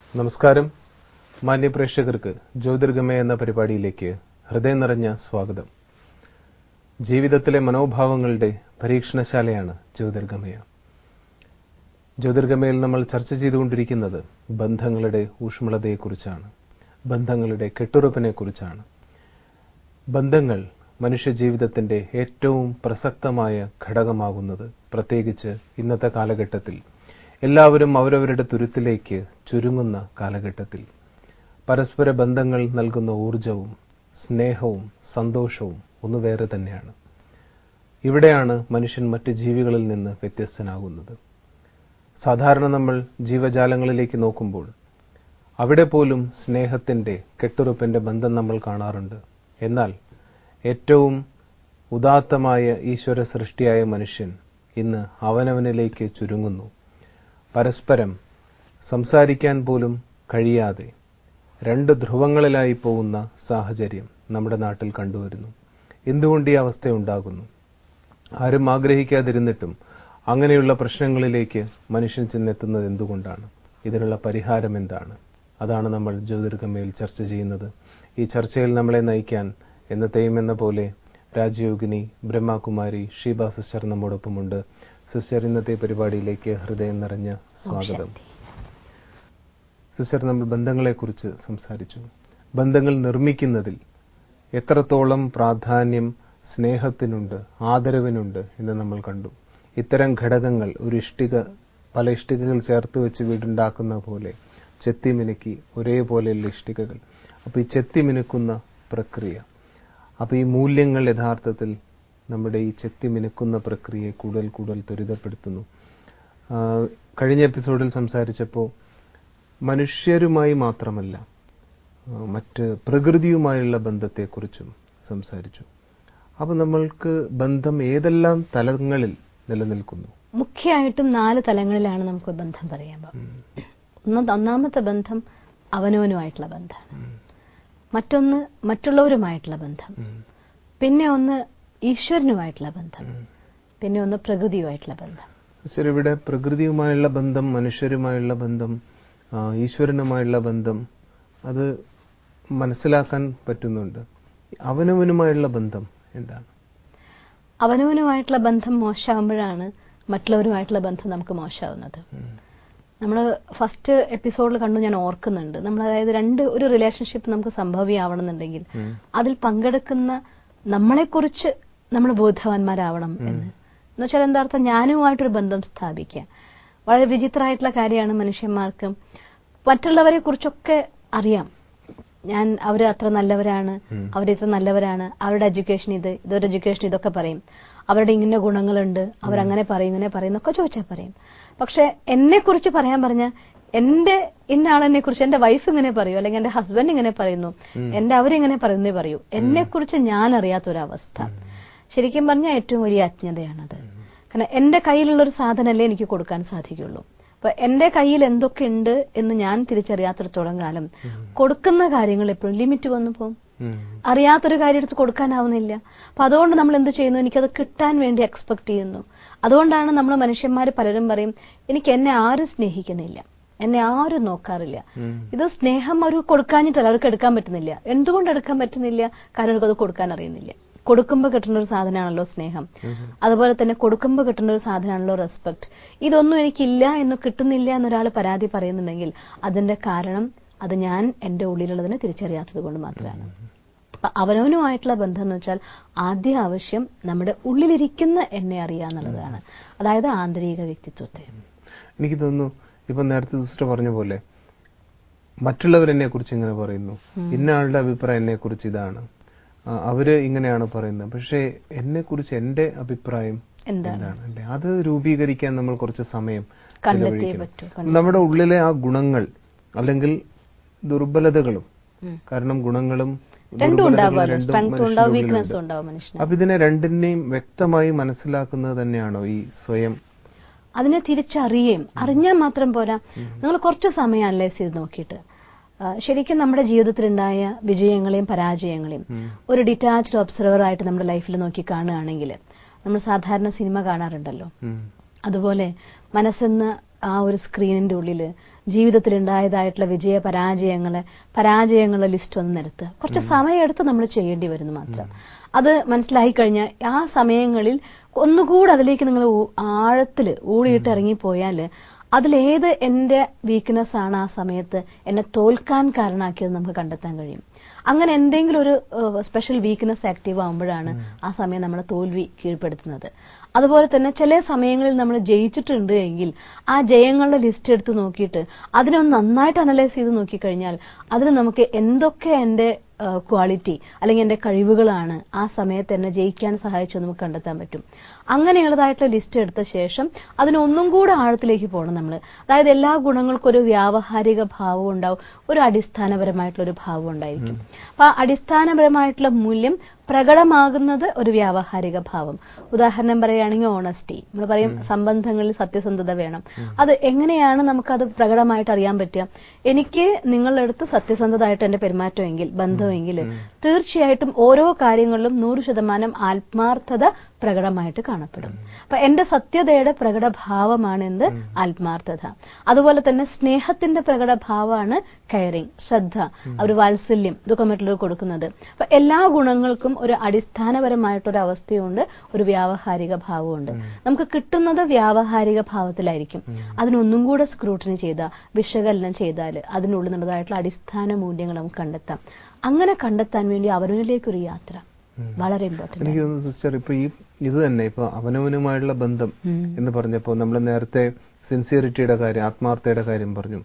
നമസ്കാരം മാന്യ പ്രേക്ഷകർക്ക് ജ്യോതിർഗമയ എന്ന പരിപാടിയിലേക്ക് ഹൃദയം നിറഞ്ഞ സ്വാഗതം ജീവിതത്തിലെ മനോഭാവങ്ങളുടെ പരീക്ഷണശാലയാണ് ജ്യോതിർഗമയ ജ്യോതിർഗമയിൽ നമ്മൾ ചർച്ച ചെയ്തുകൊണ്ടിരിക്കുന്നത് ബന്ധങ്ങളുടെ ഊഷ്മളതയെക്കുറിച്ചാണ് ബന്ധങ്ങളുടെ കെട്ടുറപ്പിനെക്കുറിച്ചാണ് ബന്ധങ്ങൾ മനുഷ്യജീവിതത്തിന്റെ ഏറ്റവും പ്രസക്തമായ ഘടകമാകുന്നത് പ്രത്യേകിച്ച് ഇന്നത്തെ കാലഘട്ടത്തിൽ എല്ലാവരും അവരവരുടെ തുരുത്തിലേക്ക് ചുരുങ്ങുന്ന കാലഘട്ടത്തിൽ പരസ്പര ബന്ധങ്ങൾ നൽകുന്ന ഊർജവും സ്നേഹവും സന്തോഷവും ഒന്ന് വേറെ തന്നെയാണ് ഇവിടെയാണ് മനുഷ്യൻ മറ്റ് ജീവികളിൽ നിന്ന് വ്യത്യസ്തനാകുന്നത് സാധാരണ നമ്മൾ ജീവജാലങ്ങളിലേക്ക് നോക്കുമ്പോൾ അവിടെ പോലും സ്നേഹത്തിന്റെ കെട്ടുറപ്പിന്റെ ബന്ധം നമ്മൾ കാണാറുണ്ട് എന്നാൽ ഏറ്റവും ഉദാത്തമായ ഈശ്വര സൃഷ്ടിയായ മനുഷ്യൻ ഇന്ന് അവനവനിലേക്ക് ചുരുങ്ങുന്നു പരസ്പരം സംസാരിക്കാൻ പോലും കഴിയാതെ രണ്ട് ധ്രുവങ്ങളിലായി പോകുന്ന സാഹചര്യം നമ്മുടെ നാട്ടിൽ കണ്ടുവരുന്നു എന്തുകൊണ്ട് ഈ അവസ്ഥയുണ്ടാകുന്നു ആരും ആഗ്രഹിക്കാതിരുന്നിട്ടും അങ്ങനെയുള്ള പ്രശ്നങ്ങളിലേക്ക് മനുഷ്യൻ ചെന്നെത്തുന്നത് എന്തുകൊണ്ടാണ് ഇതിനുള്ള പരിഹാരം എന്താണ് അതാണ് നമ്മൾ ജ്യോതിർഗമയിൽ ചർച്ച ചെയ്യുന്നത് ഈ ചർച്ചയിൽ നമ്മളെ നയിക്കാൻ എന്നത്തെയും എന്ന പോലെ രാജയോഗിനി ബ്രഹ്മകുമാരി ഷീബ സിസ്റ്റർ നമ്മോടൊപ്പമുണ്ട് സിസ്റ്റർ ഇന്നത്തെ പരിപാടിയിലേക്ക് ഹൃദയം നിറഞ്ഞ സ്വാഗതം സിസ്റ്റർ നമ്മൾ ബന്ധങ്ങളെക്കുറിച്ച് സംസാരിച്ചു ബന്ധങ്ങൾ നിർമ്മിക്കുന്നതിൽ എത്രത്തോളം പ്രാധാന്യം സ്നേഹത്തിനുണ്ട് ആദരവിനുണ്ട് എന്ന് നമ്മൾ കണ്ടു ഇത്തരം ഘടകങ്ങൾ ഒരു ഇഷ്ടിക പല ഇഷ്ടികകൾ ചേർത്ത് വെച്ച് വീടുണ്ടാക്കുന്ന പോലെ ചെത്തിമിനുക്കി ഒരേപോലെയുള്ള ഇഷ്ടികകൾ അപ്പോൾ ഈ ചെത്തിമിനുക്കുന്ന പ്രക്രിയ അപ്പോൾ ഈ മൂല്യങ്ങൾ യഥാർത്ഥത്തിൽ നമ്മുടെ ഈ ചെത്തിമിനുക്കുന്ന പ്രക്രിയയെ കൂടുതൽ കൂടുതൽ ത്വരിതപ്പെടുത്തുന്നു കഴിഞ്ഞ എപ്പിസോഡിൽ സംസാരിച്ചപ്പോൾ മനുഷ്യരുമായി മാത്രമല്ല മറ്റ് പ്രകൃതിയുമായുള്ള ബന്ധത്തെക്കുറിച്ചും സംസാരിച്ചു അപ്പോൾ നമ്മൾക്ക് ബന്ധം ഏതെല്ലാം തലങ്ങളിൽ നിലനിൽക്കുന്നു മുഖ്യമായിട്ടും നാല് തലങ്ങളിലാണ് നമുക്ക് ബന്ധം പറയാൻ ഒന്ന് ഒന്നാമത്തെ ബന്ധം അവനവനുമായിട്ടുള്ള ബന്ധമാണ് മറ്റൊന്ന് മറ്റുള്ളവരുമായിട്ടുള്ള ബന്ധം പിന്നെ ഒന്ന് ഈശ്വരനുമായിട്ടുള്ള ബന്ധം പിന്നെ ഒന്ന് പ്രകൃതിയുമായിട്ടുള്ള ബന്ധം ശരി ഇവിടെ പ്രകൃതിയുമായുള്ള ബന്ധം മനുഷ്യരുമായുള്ള ബന്ധം ഈശ്വരനുമായുള്ള ബന്ധം അത് മനസ്സിലാക്കാൻ പറ്റുന്നുണ്ട് അവനവനുമായുള്ള ബന്ധം എന്താണ് അവനവനുമായിട്ടുള്ള ബന്ധം മോശമാകുമ്പോഴാണ് മറ്റുള്ളവരുമായിട്ടുള്ള ബന്ധം നമുക്ക് മോശമാവുന്നത് നമ്മൾ ഫസ്റ്റ് എപ്പിസോഡിൽ കണ്ടു ഞാൻ ഓർക്കുന്നുണ്ട് നമ്മൾ അതായത് രണ്ട് ഒരു റിലേഷൻഷിപ്പ് നമുക്ക് സംഭവ്യമാവണമെന്നുണ്ടെങ്കിൽ അതിൽ പങ്കെടുക്കുന്ന നമ്മളെക്കുറിച്ച് നമ്മൾ ബോധവാന്മാരാവണം എന്ന് എന്നുവെച്ചാൽ എന്താ അർത്ഥം ഞാനുമായിട്ടൊരു ബന്ധം സ്ഥാപിക്കുക വളരെ വിചിത്രമായിട്ടുള്ള കാര്യമാണ് മനുഷ്യന്മാർക്ക് മറ്റുള്ളവരെ കുറിച്ചൊക്കെ അറിയാം ഞാൻ അവർ അത്ര നല്ലവരാണ് അവർ ഇത്ര നല്ലവരാണ് അവരുടെ എഡ്യൂക്കേഷൻ ഇത് ഇതൊരു എഡ്യൂക്കേഷൻ ഇതൊക്കെ പറയും അവരുടെ ഇങ്ങനെ ഗുണങ്ങളുണ്ട് അവരങ്ങനെ പറയും ഇങ്ങനെ പറയും എന്നൊക്കെ ചോദിച്ചാൽ പറയും പക്ഷെ എന്നെ കുറിച്ച് പറയാൻ പറഞ്ഞ എന്റെ ഇന്ന ആളെന്നെ കുറിച്ച് എന്റെ വൈഫ് ഇങ്ങനെ പറയൂ അല്ലെങ്കിൽ എന്റെ ഹസ്ബൻഡ് ഇങ്ങനെ പറയുന്നു എന്റെ അവരിങ്ങനെ പറയുന്നേ പറയൂ എന്നെ കുറിച്ച് ഞാൻ അറിയാത്തൊരവസ്ഥ ശരിക്കും പറഞ്ഞാൽ ഏറ്റവും വലിയ അജ്ഞതയാണത് കാരണം എന്റെ കയ്യിലുള്ള ഒരു സാധനമല്ലേ എനിക്ക് കൊടുക്കാൻ സാധിക്കുള്ളൂ അപ്പൊ എന്റെ കയ്യിൽ എന്തൊക്കെ ഉണ്ട് എന്ന് ഞാൻ തിരിച്ചറിയാത്തിടത്തോളം കാലം കൊടുക്കുന്ന കാര്യങ്ങൾ എപ്പോഴും ലിമിറ്റ് വന്നു പോകും അറിയാത്തൊരു കാര്യം എടുത്ത് കൊടുക്കാനാവുന്നില്ല അപ്പൊ അതുകൊണ്ട് നമ്മൾ എന്ത് ചെയ്യുന്നു എനിക്കത് കിട്ടാൻ വേണ്ടി എക്സ്പെക്ട് ചെയ്യുന്നു അതുകൊണ്ടാണ് നമ്മൾ മനുഷ്യന്മാർ പലരും പറയും എനിക്ക് എന്നെ ആരും സ്നേഹിക്കുന്നില്ല എന്നെ ആരും നോക്കാറില്ല ഇത് സ്നേഹം അവർ കൊടുക്കാഞ്ഞിട്ടല്ല അവർക്ക് എടുക്കാൻ പറ്റുന്നില്ല എന്തുകൊണ്ട് എടുക്കാൻ പറ്റുന്നില്ല കാരണം അവർക്കത് കൊടുക്കാൻ അറിയുന്നില്ല കൊടുക്കുമ്പോൾ കിട്ടുന്ന ഒരു സാധനമാണല്ലോ സ്നേഹം അതുപോലെ തന്നെ കൊടുക്കുമ്പോൾ കിട്ടുന്ന ഒരു സാധനമാണല്ലോ റെസ്പെക്ട് ഇതൊന്നും എനിക്കില്ല എന്ന് കിട്ടുന്നില്ല എന്നൊരാൾ പരാതി പറയുന്നുണ്ടെങ്കിൽ അതിന്റെ കാരണം അത് ഞാൻ എന്റെ ഉള്ളിലുള്ളതിനെ തിരിച്ചറിയാത്തത് കൊണ്ട് മാത്രമാണ് അപ്പൊ അവനവനുമായിട്ടുള്ള ബന്ധം എന്ന് വെച്ചാൽ ആദ്യ ആവശ്യം നമ്മുടെ ഉള്ളിലിരിക്കുന്ന എന്നെ അറിയാന്നുള്ളതാണ് അതായത് ആന്തരിക വ്യക്തിത്വത്തെ എനിക്ക് തോന്നുന്നു ഇപ്പൊ നേരത്തെ സിസ്റ്റർ പറഞ്ഞ പോലെ മറ്റുള്ളവർ എന്നെ കുറിച്ച് ഇങ്ങനെ പറയുന്നു ഇന്ന ആളുടെ അഭിപ്രായം എന്നെ കുറിച്ച് ഇതാണ് അവര് ഇങ്ങനെയാണ് പറയുന്നത് പക്ഷേ എന്നെ കുറിച്ച് എന്റെ അഭിപ്രായം എന്താണ് അല്ലേ അത് രൂപീകരിക്കാൻ നമ്മൾ കുറച്ച് സമയം നമ്മുടെ ഉള്ളിലെ ആ ഗുണങ്ങൾ അല്ലെങ്കിൽ ദുർബലതകളും കാരണം ഗുണങ്ങളും അപ്പൊ ഇതിനെ രണ്ടിനെയും വ്യക്തമായി മനസ്സിലാക്കുന്നത് തന്നെയാണോ ഈ സ്വയം അതിനെ തിരിച്ചറിയുകയും അറിഞ്ഞാൽ മാത്രം പോരാ നിങ്ങൾ കുറച്ച് സമയം അനലൈസ് ചെയ്ത് നോക്കിയിട്ട് ശരിക്കും നമ്മുടെ ജീവിതത്തിലുണ്ടായ വിജയങ്ങളെയും പരാജയങ്ങളെയും ഒരു ഡിറ്റാച്ച്ഡ് ഒബ്സർവർ ആയിട്ട് നമ്മുടെ ലൈഫിൽ നോക്കി കാണുകയാണെങ്കിൽ നമ്മൾ സാധാരണ സിനിമ കാണാറുണ്ടല്ലോ അതുപോലെ മനസ്സെന്ന് ആ ഒരു സ്ക്രീനിന്റെ ഉള്ളിൽ ജീവിതത്തിൽ ഉണ്ടായതായിട്ടുള്ള വിജയ പരാജയങ്ങളെ പരാജയങ്ങളുടെ ലിസ്റ്റ് ഒന്ന് നിരത്തുക കുറച്ച് സമയമെടുത്ത് നമ്മൾ ചെയ്യേണ്ടി വരുന്നു മാത്രം അത് മനസ്സിലായി കഴിഞ്ഞാൽ ആ സമയങ്ങളിൽ ഒന്നുകൂടെ അതിലേക്ക് നിങ്ങൾ ആഴത്തിൽ ഊളിയിട്ട് ഇറങ്ങിപ്പോയാൽ അതിലേത് എന്റെ വീക്ക്നെസ് ആണ് ആ സമയത്ത് എന്നെ തോൽക്കാൻ കാരണമാക്കിയത് നമുക്ക് കണ്ടെത്താൻ കഴിയും അങ്ങനെ എന്തെങ്കിലും ഒരു സ്പെഷ്യൽ വീക്ക്നെസ് ആക്റ്റീവ് ആകുമ്പോഴാണ് ആ സമയം നമ്മളെ തോൽവി കീഴ്പ്പെടുത്തുന്നത് അതുപോലെ തന്നെ ചില സമയങ്ങളിൽ നമ്മൾ ജയിച്ചിട്ടുണ്ട് എങ്കിൽ ആ ജയങ്ങളുടെ ലിസ്റ്റ് എടുത്ത് നോക്കിയിട്ട് അതിനൊന്ന് നന്നായിട്ട് അനലൈസ് ചെയ്ത് നോക്കിക്കഴിഞ്ഞാൽ അതിന് നമുക്ക് എന്തൊക്കെ എന്റെ ക്വാളിറ്റി അല്ലെങ്കിൽ എന്റെ കഴിവുകളാണ് ആ സമയത്ത് എന്നെ ജയിക്കാൻ സഹായിച്ചത് നമുക്ക് കണ്ടെത്താൻ പറ്റും അങ്ങനെയുള്ളതായിട്ടുള്ള ലിസ്റ്റ് എടുത്ത ശേഷം അതിനൊന്നും കൂടെ ആഴത്തിലേക്ക് പോകണം നമ്മൾ അതായത് എല്ലാ ഗുണങ്ങൾക്കും ഒരു വ്യാവഹാരിക ഭാവം ഉണ്ടാവും ഒരു അടിസ്ഥാനപരമായിട്ടുള്ള ഒരു ഭാവം ഉണ്ടായിരിക്കും അപ്പൊ ആ അടിസ്ഥാനപരമായിട്ടുള്ള മൂല്യം പ്രകടമാകുന്നത് ഒരു വ്യാവഹാരിക ഭാവം ഉദാഹരണം പറയുകയാണെങ്കിൽ ഓണസ്റ്റി നമ്മൾ പറയും സംബന്ധങ്ങളിൽ സത്യസന്ധത വേണം അത് എങ്ങനെയാണ് നമുക്കത് പ്രകടമായിട്ട് അറിയാൻ പറ്റുക എനിക്ക് നിങ്ങളുടെ അടുത്ത് സത്യസന്ധതായിട്ട് എന്റെ പെരുമാറ്റമെങ്കിൽ ബന്ധമെങ്കിൽ തീർച്ചയായിട്ടും ഓരോ കാര്യങ്ങളിലും നൂറ് ശതമാനം ആത്മാർത്ഥത പ്രകടമായിട്ട് കാണപ്പെടും അപ്പൊ എന്റെ സത്യതയുടെ പ്രകടഭാവമാണ് എന്ത് ആത്മാർത്ഥത അതുപോലെ തന്നെ സ്നേഹത്തിന്റെ പ്രകടഭാവമാണ് കെയറിങ് ശ്രദ്ധ ഒരു വാത്സല്യം ഇതൊക്കെ മറ്റുള്ളവർ കൊടുക്കുന്നത് അപ്പൊ എല്ലാ ഗുണങ്ങൾക്കും ഒരു അടിസ്ഥാനപരമായിട്ടൊരു അവസ്ഥയുണ്ട് ഒരു വ്യാവഹാരിക ഭാവമുണ്ട് നമുക്ക് കിട്ടുന്നത് വ്യാവഹാരിക ഭാവത്തിലായിരിക്കും അതിനൊന്നും കൂടെ സ്ക്രൂട്ടിനി ചെയ്താൽ വിശകലനം ചെയ്താൽ അതിനുള്ളിലുള്ളതായിട്ടുള്ള അടിസ്ഥാന മൂല്യങ്ങൾ നമുക്ക് കണ്ടെത്താം അങ്ങനെ കണ്ടെത്താൻ വേണ്ടി അവരിലേക്കൊരു യാത്ര വളരെ ഇമ്പോർട്ടന്റ് എനിക്ക് തോന്നുന്നു സിസ്റ്റർ ഇപ്പൊ ഈ ഇത് തന്നെ ഇപ്പൊ അവനവനുമായുള്ള ബന്ധം എന്ന് പറഞ്ഞപ്പോ നമ്മൾ നേരത്തെ സിൻസിയറിറ്റിയുടെ കാര്യം ആത്മാർത്ഥതയുടെ കാര്യം പറഞ്ഞു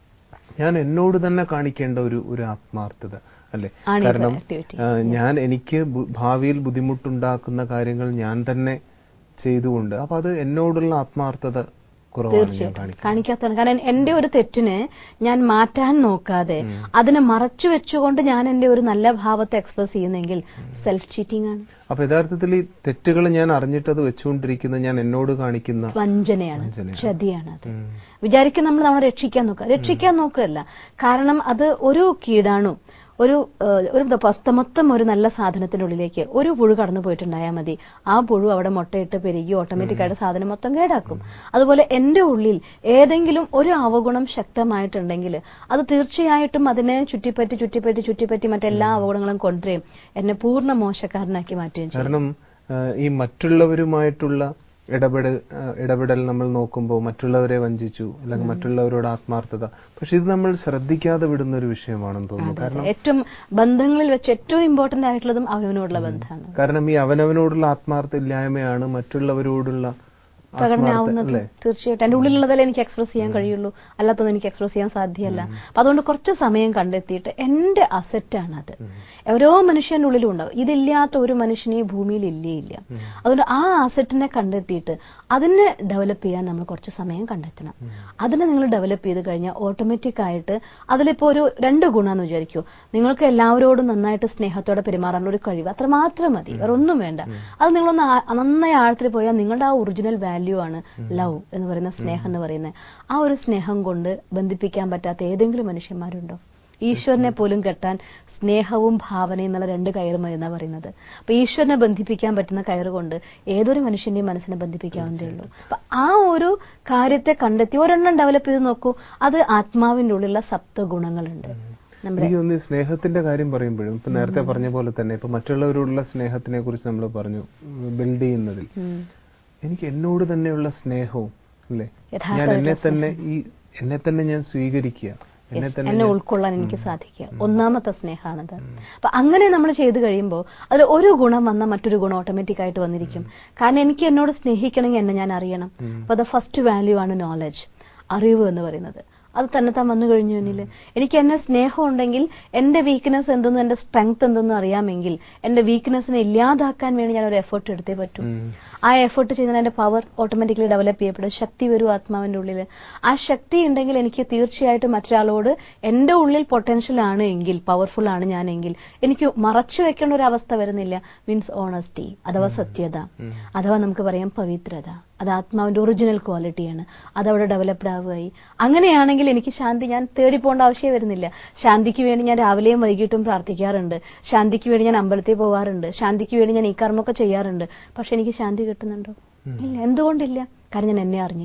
ഞാൻ എന്നോട് തന്നെ കാണിക്കേണ്ട ഒരു ഒരു ആത്മാർത്ഥത അല്ലെ ആണ് ഈ കാരണം activity. ആ, ഞാൻ എനിക്ക് ബു- ഭാവിയിൽ ബുദ്ധിമുട്ടുണ്ടാക്കുന്ന കാര്യങ്ങൾ ഞാൻ തന്നെ ചെയ്തുകൊണ്ട് അപ്പൊ അത് എന്നോടുള്ള ആത്മാർത്ഥത കുറവാണ് ഞാൻ തീർച്ചയായിട്ടും കാണിക്കുന്നത് കാണിക്കാത്തതാണ് കാരണം എന്റെ ഒരു തെറ്റിനെ ഞാൻ മാറ്റാൻ നോക്കാതെ അതിനെ മറച്ചു വെച്ചുകൊണ്ട് ഞാൻ എന്റെ ഒരു നല്ല ഭാവത്തെ എക്സ്പ്രസ് ചെയ്യുന്നെങ്കിൽ സെൽഫ് ചീറ്റിംഗ് ആണ് അപ്പൊ യഥാർത്ഥത്തിൽ ഈ തെറ്റുകൾ ഞാൻ അറിഞ്ഞിട്ടത് വെച്ചുകൊണ്ടിരിക്കുന്ന ഞാൻ എന്നോട് കാണിക്കുന്ന വഞ്ചനയാണ് വഞ്ചനയാണ്. ചതിയാണ് അത് ഉം. വിചാരിക്കും നമ്മൾ നമ്മളെ രക്ഷിക്കാൻ നോക്കുക രക്ഷിക്കാൻ നോക്കുകയല്ല കാരണം അത് ഒരു കീടാണു ഒരു ഏഹ്, ഒരു മൊത്ത- മൊത്തം ഒരു നല്ല സാധനത്തിന്റെ ഉള്ളിലേക്ക് ഒരു പുഴു കടന്നു പോയിട്ടുണ്ടായാൽ മതി ആ പുഴു അവിടെ മുട്ടയിട്ട് പെരുകി ഓട്ടോമാറ്റിക് ആയിട്ട് സാധനം മൊത്തം കേടാക്കും അതുപോലെ എന്റെ ഉള്ളിൽ ഏതെങ്കിലും ഒരു അവഗുണം ശക്തമായിട്ടുണ്ടെങ്കിൽ അത് തീർച്ചയായിട്ടും അതിനെ ചുറ്റിപ്പറ്റി ചുറ്റിപ്പറ്റി ചുറ്റിപ്പറ്റി മറ്റെല്ലാ അവഗുണങ്ങളും കൊണ്ടുവരും എന്നെ പൂർണ്ണ മോശക്കാരനാക്കി മാറ്റുകയും ചെയ്യും കാരണം ആ, ഈ മറ്റുള്ളവരുമായിട്ടുള്ള ഇടപെടൽ ആ, ഇടപെടൽ നമ്മൾ നോക്കുമ്പോൾ മറ്റുള്ളവരെ വഞ്ചിച്ചു അല്ലെങ്കിൽ മറ്റുള്ളവരോട് ആത്മാർത്ഥത പക്ഷെ ഇത് നമ്മൾ ശ്രദ്ധിക്കാതെ വിടുന്ന ഒരു വിഷയമാണെന്ന് തോന്നുന്നു അതെ, അതെ. കാരണം ഏറ്റവും ബന്ധങ്ങളിൽ വെച്ച് ഏറ്റവും ഇമ്പോർട്ടന്റ് ആയിട്ടുള്ളതും അവനവനോടുള്ള ബന്ധമാണ് കാരണം ഈ അവനവനോടുള്ള ആത്മാർത്ഥ ഇല്ലായ്മയാണ് മറ്റുള്ളവരോടുള്ള ആത്മാർത്ഥ പ്രകടനാവുന്നത് അല്ലേ തീർച്ചയായിട്ടും എന്റെ ഉള്ളിലുള്ളതല്ലേ എനിക്ക് എക്സ്പ്രസ് ചെയ്യാൻ കഴിയുള്ളൂ അല്ലാത്തത് എനിക്ക് എക്സ്പ്രസ് ചെയ്യാൻ സാധ്യമല്ല അപ്പൊ അതുകൊണ്ട് കുറച്ച് സമയം കണ്ടെത്തിയിട്ട് എന്റെ അസറ്റാണ് അത് ഓരോ മനുഷ്യന്റെ ഉള്ളിലും ഉണ്ടാവും ഇതില്ലാത്ത ഒരു മനുഷ്യനെ ഈ ഭൂമിയിൽ ഇല്ലേ ഇല്ല അതുകൊണ്ട് ആ അസറ്റിനെ കണ്ടെത്തിയിട്ട് അതിനെ ഡെവലപ്പ് ചെയ്യാൻ നമ്മൾ കുറച്ച് സമയം കണ്ടെത്തണം അതിനെ നിങ്ങൾ ഡെവലപ്പ് ചെയ്ത് കഴിഞ്ഞാൽ ഓട്ടോമാറ്റിക് ആയിട്ട് അതിലിപ്പോ ഒരു രണ്ട് ഗുണമെന്ന് വിചാരിക്കൂ നിങ്ങൾക്ക് എല്ലാവരോടും നന്നായിട്ട് സ്നേഹത്തോടെ പെരുമാറാനുള്ള ഒരു കഴിവ് അത്ര മാത്രം മതി വേറെ ഒന്നും വേണ്ട അത് നിങ്ങളൊന്ന് ആ- നന്നായി ആഴത്തിൽ പോയാൽ നിങ്ങളുടെ ആ ഒറിജിനൽ വാല്യൂ ആണ് ലവ് എന്ന് പറയുന്ന സ്നേഹം എന്ന് പറയുന്നത് ആ ഒരു സ്നേഹം കൊണ്ട് ബന്ധിപ്പിക്കാൻ പറ്റാത്ത ഏതെങ്കിലും മനുഷ്യന്മാരുണ്ടോ ഈശ്വരനെ പോലും കെട്ടാൻ സ്നേഹവും ഭാവനയും എന്നുള്ള രണ്ട് കയറ് മതി എന്നാ പറയുന്നത് അപ്പൊ ഈശ്വരനെ ബന്ധിപ്പിക്കാൻ പറ്റുന്ന കയറ് കൊണ്ട് ഏതൊരു മനുഷ്യന്റെയും മനസ്സിനെ ബന്ധിപ്പിക്കാവുന്നതേ ഉള്ളൂ അപ്പൊ ആ ഒരു കാര്യത്തെ കണ്ടെത്തി ഒരെണ്ണം ഡെവലപ്പ് ചെയ്ത് നോക്കൂ അത് ആത്മാവിന്റെ ഉള്ളിലുള്ള സപ്ത ഗുണങ്ങളുണ്ട് നമ്മുടെ എനിക്ക് തോന്നുന്നു ഈ സ്നേഹത്തിന്റെ കാര്യം പറയുമ്പോഴും ഇപ്പൊ നേരത്തെ പറഞ്ഞ പോലെ തന്നെ ഇപ്പൊ മറ്റുള്ളവരോടുള്ള സ്നേഹത്തിനെ കുറിച്ച് നമ്മൾ പറഞ്ഞു ബിൽഡ് ചെയ്യുന്നതിൽ ഉം. എനിക്ക് എന്നോട് തന്നെയുള്ള സ്നേഹവും അല്ലേ യഥാർത്ഥ ഞാൻ എന്നെ തന്നെ ഈ എന്നെ തന്നെ ഞാൻ സ്വീകരിക്കുക എന്നെ തന്നെ എന്നെ ഉൾക്കൊള്ളാൻ എനിക്ക് സാധിക്കുക ഒന്നാമത്തെ സ്നേഹമാണത് അപ്പൊ അങ്ങനെ നമ്മൾ ചെയ്തു കഴിയുമ്പോൾ അതിൽ ഒരു ഗുണം വന്നാൽ മറ്റൊരു ഗുണം ഓട്ടോമാറ്റിക് ആയിട്ട് വന്നിരിക്കും കാരണം എനിക്ക് എന്നോട് സ്നേഹിക്കണമെങ്കിൽ എന്നെ ഞാൻ അറിയണം അപ്പൊ ദ ഫസ്റ്റ് വാല്യൂ ആണ് നോളജ് അറിവ് എന്ന് പറയുന്നത് അത് തന്നെത്താൻ വന്നു കഴിഞ്ഞു എന്നിൽ എനിക്ക് എന്നെ സ്നേഹം ഉണ്ടെങ്കിൽ എന്റെ വീക്ക്നെസ് എന്തെന്നും എന്റെ സ്ട്രെങ്ത് എന്തെന്നും അറിയാമെങ്കിൽ എന്റെ വീക്ക്നെസ്സിനെ ഇല്ലാതാക്കാൻ വേണ്ടി ഞാൻ ഒരു എഫേർട്ട് എടുത്തേ പറ്റൂ ഉം. ആ എഫേർട്ട് ചെയ്താൽ എന്റെ പവർ ഓട്ടോമാറ്റിക്കലി ഡെവലപ്പ് ചെയ്യപ്പെടും ശക്തി വരും ആത്മാവിന്റെ ഉള്ളിൽ ആ ശക്തി ഉണ്ടെങ്കിൽ എനിക്ക് തീർച്ചയായിട്ടും മറ്റൊരാളോട് എന്റെ ഉള്ളിൽ പൊട്ടൻഷ്യൽ ആണ് എങ്കിൽ പവർഫുൾ ആണ് ഞാനെങ്കിൽ എനിക്ക് മറച്ചു വെക്കേണ്ട ഒരു അവസ്ഥ വരുന്നില്ല മീൻസ് ഓണസ്റ്റി അഥവാ സത്യത അഥവാ നമുക്ക് പറയാം പവിത്രത അത് ആത്മാവിന്റെ ഒറിജിനൽ ക്വാളിറ്റിയാണ് അതവിടെ ഡെവലപ്ഡ് ആവുകയായി അങ്ങനെയാണെങ്കിൽ എനിക്ക് ശാന്തി ഞാൻ തേടി പോകേണ്ട ആവശ്യമേ വരുന്നില്ല ശാന്തിക്ക് വേണ്ടി ഞാൻ രാവിലെയും വൈകിട്ടും പ്രാർത്ഥിക്കാറുണ്ട് ശാന്തിക്ക് വേണ്ടി ഞാൻ അമ്പലത്തിൽ പോവാറുണ്ട് ശാന്തിക്ക് വേണ്ടി ഞാൻ ഈ കർമ്മമൊക്കെ ചെയ്യാറുണ്ട് പക്ഷെ എനിക്ക് ശാന്തി കിട്ടുന്നുണ്ടോ ഇല്ല എന്തുകൊണ്ടില്ല കാരണം ഞാൻ എന്നെ അറിഞ്ഞില്ല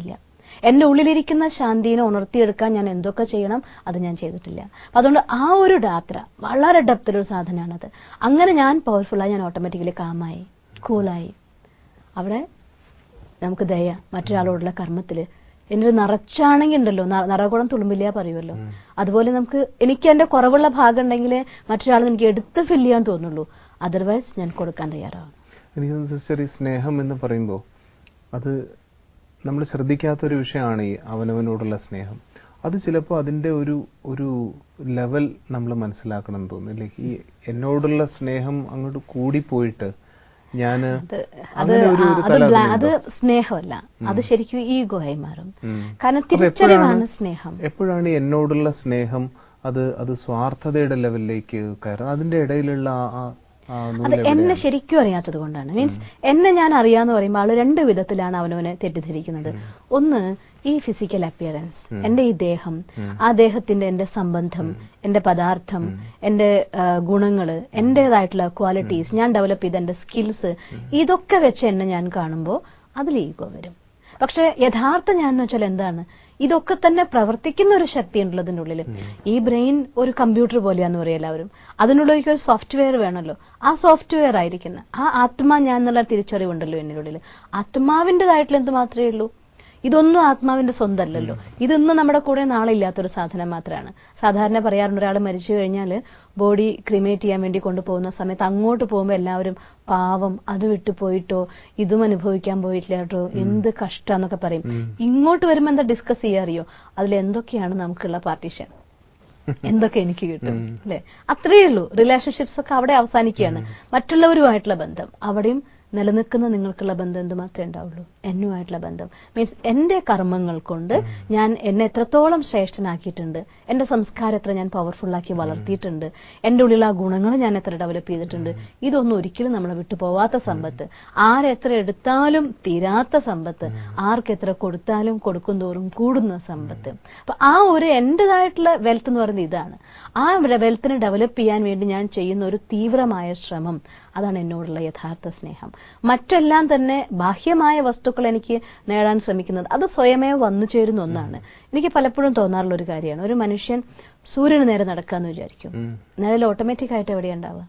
എന്റെ ഉള്ളിലിരിക്കുന്ന ശാന്തിനെ ഉണർത്തിയെടുക്കാൻ ഞാൻ എന്തൊക്കെ ചെയ്യണം അത് ഞാൻ ചെയ്തിട്ടില്ല അപ്പൊ അതുകൊണ്ട് ആ ഒരു യാത്ര വളരെ ഡെപ്തിലൊരു സാധനമാണത് അങ്ങനെ ഞാൻ പവർഫുള്ളായി ഞാൻ ഓട്ടോമാറ്റിക്കലി കാമായി കൂളായി അവിടെ നമുക്ക് ദയ മറ്റൊരാളോടുള്ള കർമ്മത്തില് എന്നൊരു നിറച്ചാണെങ്കിൽ ഉണ്ടല്ലോ ന- നിറകുളം തുളുമ്പില്ല പറയുമല്ലോ അതുപോലെ നമുക്ക് എനിക്ക് എന്റെ കുറവുള്ള ഭാഗം ഉണ്ടെങ്കിൽ മറ്റൊരാൾ എനിക്ക് എടുത്ത് ഫില്ല് ചെയ്യാൻ തോന്നുള്ളൂ അതർവൈസ് ഞാൻ കൊടുക്കാൻ തയ്യാറാവും എനിക്ക് തോന്നുന്നു സിസ്റ്റർ ഈ സ്നേഹം എന്ന് പറയുമ്പോൾ അത് നമ്മൾ ശ്രദ്ധിക്കാത്തൊരു വിഷയമാണ് ഈ അവനവനോടുള്ള സ്നേഹം അത് ചിലപ്പോൾ അതിന്റെ ഒരു ഒരു ലെവൽ നമ്മൾ മനസ്സിലാക്കണം എന്ന് തോന്നുന്നു ലൈക്ക് ഈ എന്നോടുള്ള സ്നേഹം അങ്ങോട്ട് കൂടിപ്പോയിട്ട് ഞാൻ അത് അത് അങ്ങനെ ഒരു ആ, ഒരു അത് തല ബ്ലാ- അത് അതിനുണ്ടോ? സ്നേഹമല്ല അത് ശരിക്കും ഈഗോ ആയി മാറും ഉം. കാരണം അപ്പൊ തിരിച്ചറിവാണ് എപ്പോഴാണ്- സ്നേഹം എപ്പോഴാണ് ഈ എന്നോടുള്ള സ്നേഹം അത് അത് സ്വാർത്ഥതയുടെ ലെവലിലേക്ക് കയറുന്നത് അതിന്റെ ഇടയിലുള്ള ആ- ആ- ആ അത് നൂല് എന്നെ എവിടെയാണ്? ശരിക്കും അറിയാത്തത് കൊണ്ടാണ് മീൻസ് എന്നെ ഞാൻ അറിയാന്ന് പറയുമ്പോൾ ആള് രണ്ട് വിധത്തിലാണ് അവനവനെ തെറ്റിദ്ധരിക്കുന്നത് ഒന്ന് ഈ ഫിസിക്കൽ അപ്പിയറൻസ് എന്റെ ഈ ദേഹം ആ ദേഹത്തിന്റെ എന്റെ സംബന്ധം എന്റെ പദാർത്ഥം എന്റെ ആ, ഗുണങ്ങള് എന്റേതായിട്ടുള്ള ക്വാളിറ്റീസ് ഞാൻ ഡെവലപ്പ് ചെയ്ത എന്റെ സ്കിൽസ് ഇതൊക്കെ വെച്ച് എന്നെ ഞാൻ കാണുമ്പോൾ അതിൽ ഈഗോ വരും പക്ഷെ യഥാർത്ഥ ഞാൻ എന്ന് വെച്ചാൽ എന്താണ് ഇതൊക്കെ തന്നെ പ്രവർത്തിക്കുന്ന ഒരു ശക്തി ഉണ്ടല്ലോ അതിന്റെ ഉള്ളിൽ ഈ ബ്രെയിൻ ഒരു കമ്പ്യൂട്ടർ പോലെയാന്ന് പറയും എല്ലാവരും അതിനുള്ളിലേക്ക് ഒരു സോഫ്റ്റ്വെയർ വേണമല്ലോ ആ സോഫ്റ്റ്വെയർ ആയിരിക്കുന്ന ആ ആത്മാ ഞാൻ എന്നുള്ള തിരിച്ചറിവുണ്ടല്ലോ എന്നിന്റെ ഉള്ളിൽ ആത്മാവിൻ്റെതായിട്ടുള്ള എന്ത് മാത്രമേ ഉള്ളൂ ഇതൊന്നും ആത്മാവിന്റെ സ്വന്തമല്ലല്ലോ ഇതൊന്നും നമ്മുടെ കൂടെ നാളെ ഇല്ലാത്തൊരു സാധനം മാത്രമാണ് സാധാരണ പറയാറുണ്ട് ഒരാൾ മരിച്ചു കഴിഞ്ഞാൽ ബോഡി ക്രിമേറ്റ് ചെയ്യാൻ വേണ്ടി കൊണ്ടുപോകുന്ന സമയത്ത് അങ്ങോട്ട് പോകുമ്പോൾ എല്ലാവരും പാവം അത് വിട്ടു പോയിട്ടോ ഇതും അനുഭവിക്കാൻ പോയിട്ടില്ല കേട്ടോ എന്ത് കഷ്ടാന്നൊക്കെ പറയും ഇങ്ങോട്ട് വരുമ്പോൾ എന്താ ഡിസ്കസ് ചെയ്യാറിയോ അതിൽ എന്തൊക്കെയാണ് നമുക്കുള്ള പാർട്ടീഷൻ എന്തൊക്കെ എനിക്ക് കിട്ടും അല്ലെ അത്രയേ ഉള്ളൂ റിലേഷൻഷിപ്സ് ഒക്കെ അവിടെ അവസാനിക്കുകയാണ് മറ്റുള്ളവരുമായിട്ടുള്ള ബന്ധം അവിടെയും നിലനിൽക്കുന്ന നിങ്ങൾക്കുള്ള ബന്ധം എന്ത് മാത്രമേ ഉണ്ടാവുള്ളൂ എന്നുമായിട്ടുള്ള ബന്ധം മീൻസ് എന്റെ കർമ്മങ്ങൾ കൊണ്ട് ഞാൻ എന്നെ എത്രത്തോളം ശ്രേഷ്ഠനാക്കിയിട്ടുണ്ട് എന്റെ സംസ്കാരം എത്ര ഞാൻ പവർഫുൾ ആക്കി വളർത്തിയിട്ടുണ്ട് എന്റെ ഉള്ളിൽ ആ ഗുണങ്ങൾ ഞാൻ എത്ര ഡെവലപ്പ് ചെയ്തിട്ടുണ്ട് ഇതൊന്നും ഒരിക്കലും നമ്മളെ വിട്ടു പോവാത്ത സമ്പത്ത് ആരെത്ര എടുത്താലും തീരാത്ത സമ്പത്ത് ആർക്ക് എത്ര കൊടുത്താലും കൊടുക്കും തോറും കൂടുന്ന സമ്പത്ത് അപ്പൊ ആ ഒരു എന്റേതായിട്ടുള്ള വെൽത്ത് എന്ന് പറയുന്നത് ഇതാണ് ആ വെൽത്തിനെ ഡെവലപ്പ് ചെയ്യാൻ വേണ്ടി ഞാൻ ചെയ്യുന്ന ഒരു തീവ്രമായ ശ്രമം അതാണ് എന്നോടുള്ള യഥാർത്ഥ സ്നേഹം മറ്റെല്ലാം തന്നെ ബാഹ്യമായ വസ്തുക്കൾ എനിക്ക് നേടാൻ ശ്രമിക്കുന്നത് അത് സ്വയമേ വന്നു ചേരുന്ന ഒന്നാണ് എനിക്ക് പലപ്പോഴും തോന്നാറുള്ള ഒരു കാര്യമാണ് ഒരു മനുഷ്യൻ സൂര്യന് നേരെ നടക്കാന്ന് വിചാരിക്കും ഉം. നിഴൽ ഓട്ടോമാറ്റിക് ആയിട്ട് എവിടെയാ ഉണ്ടാവുക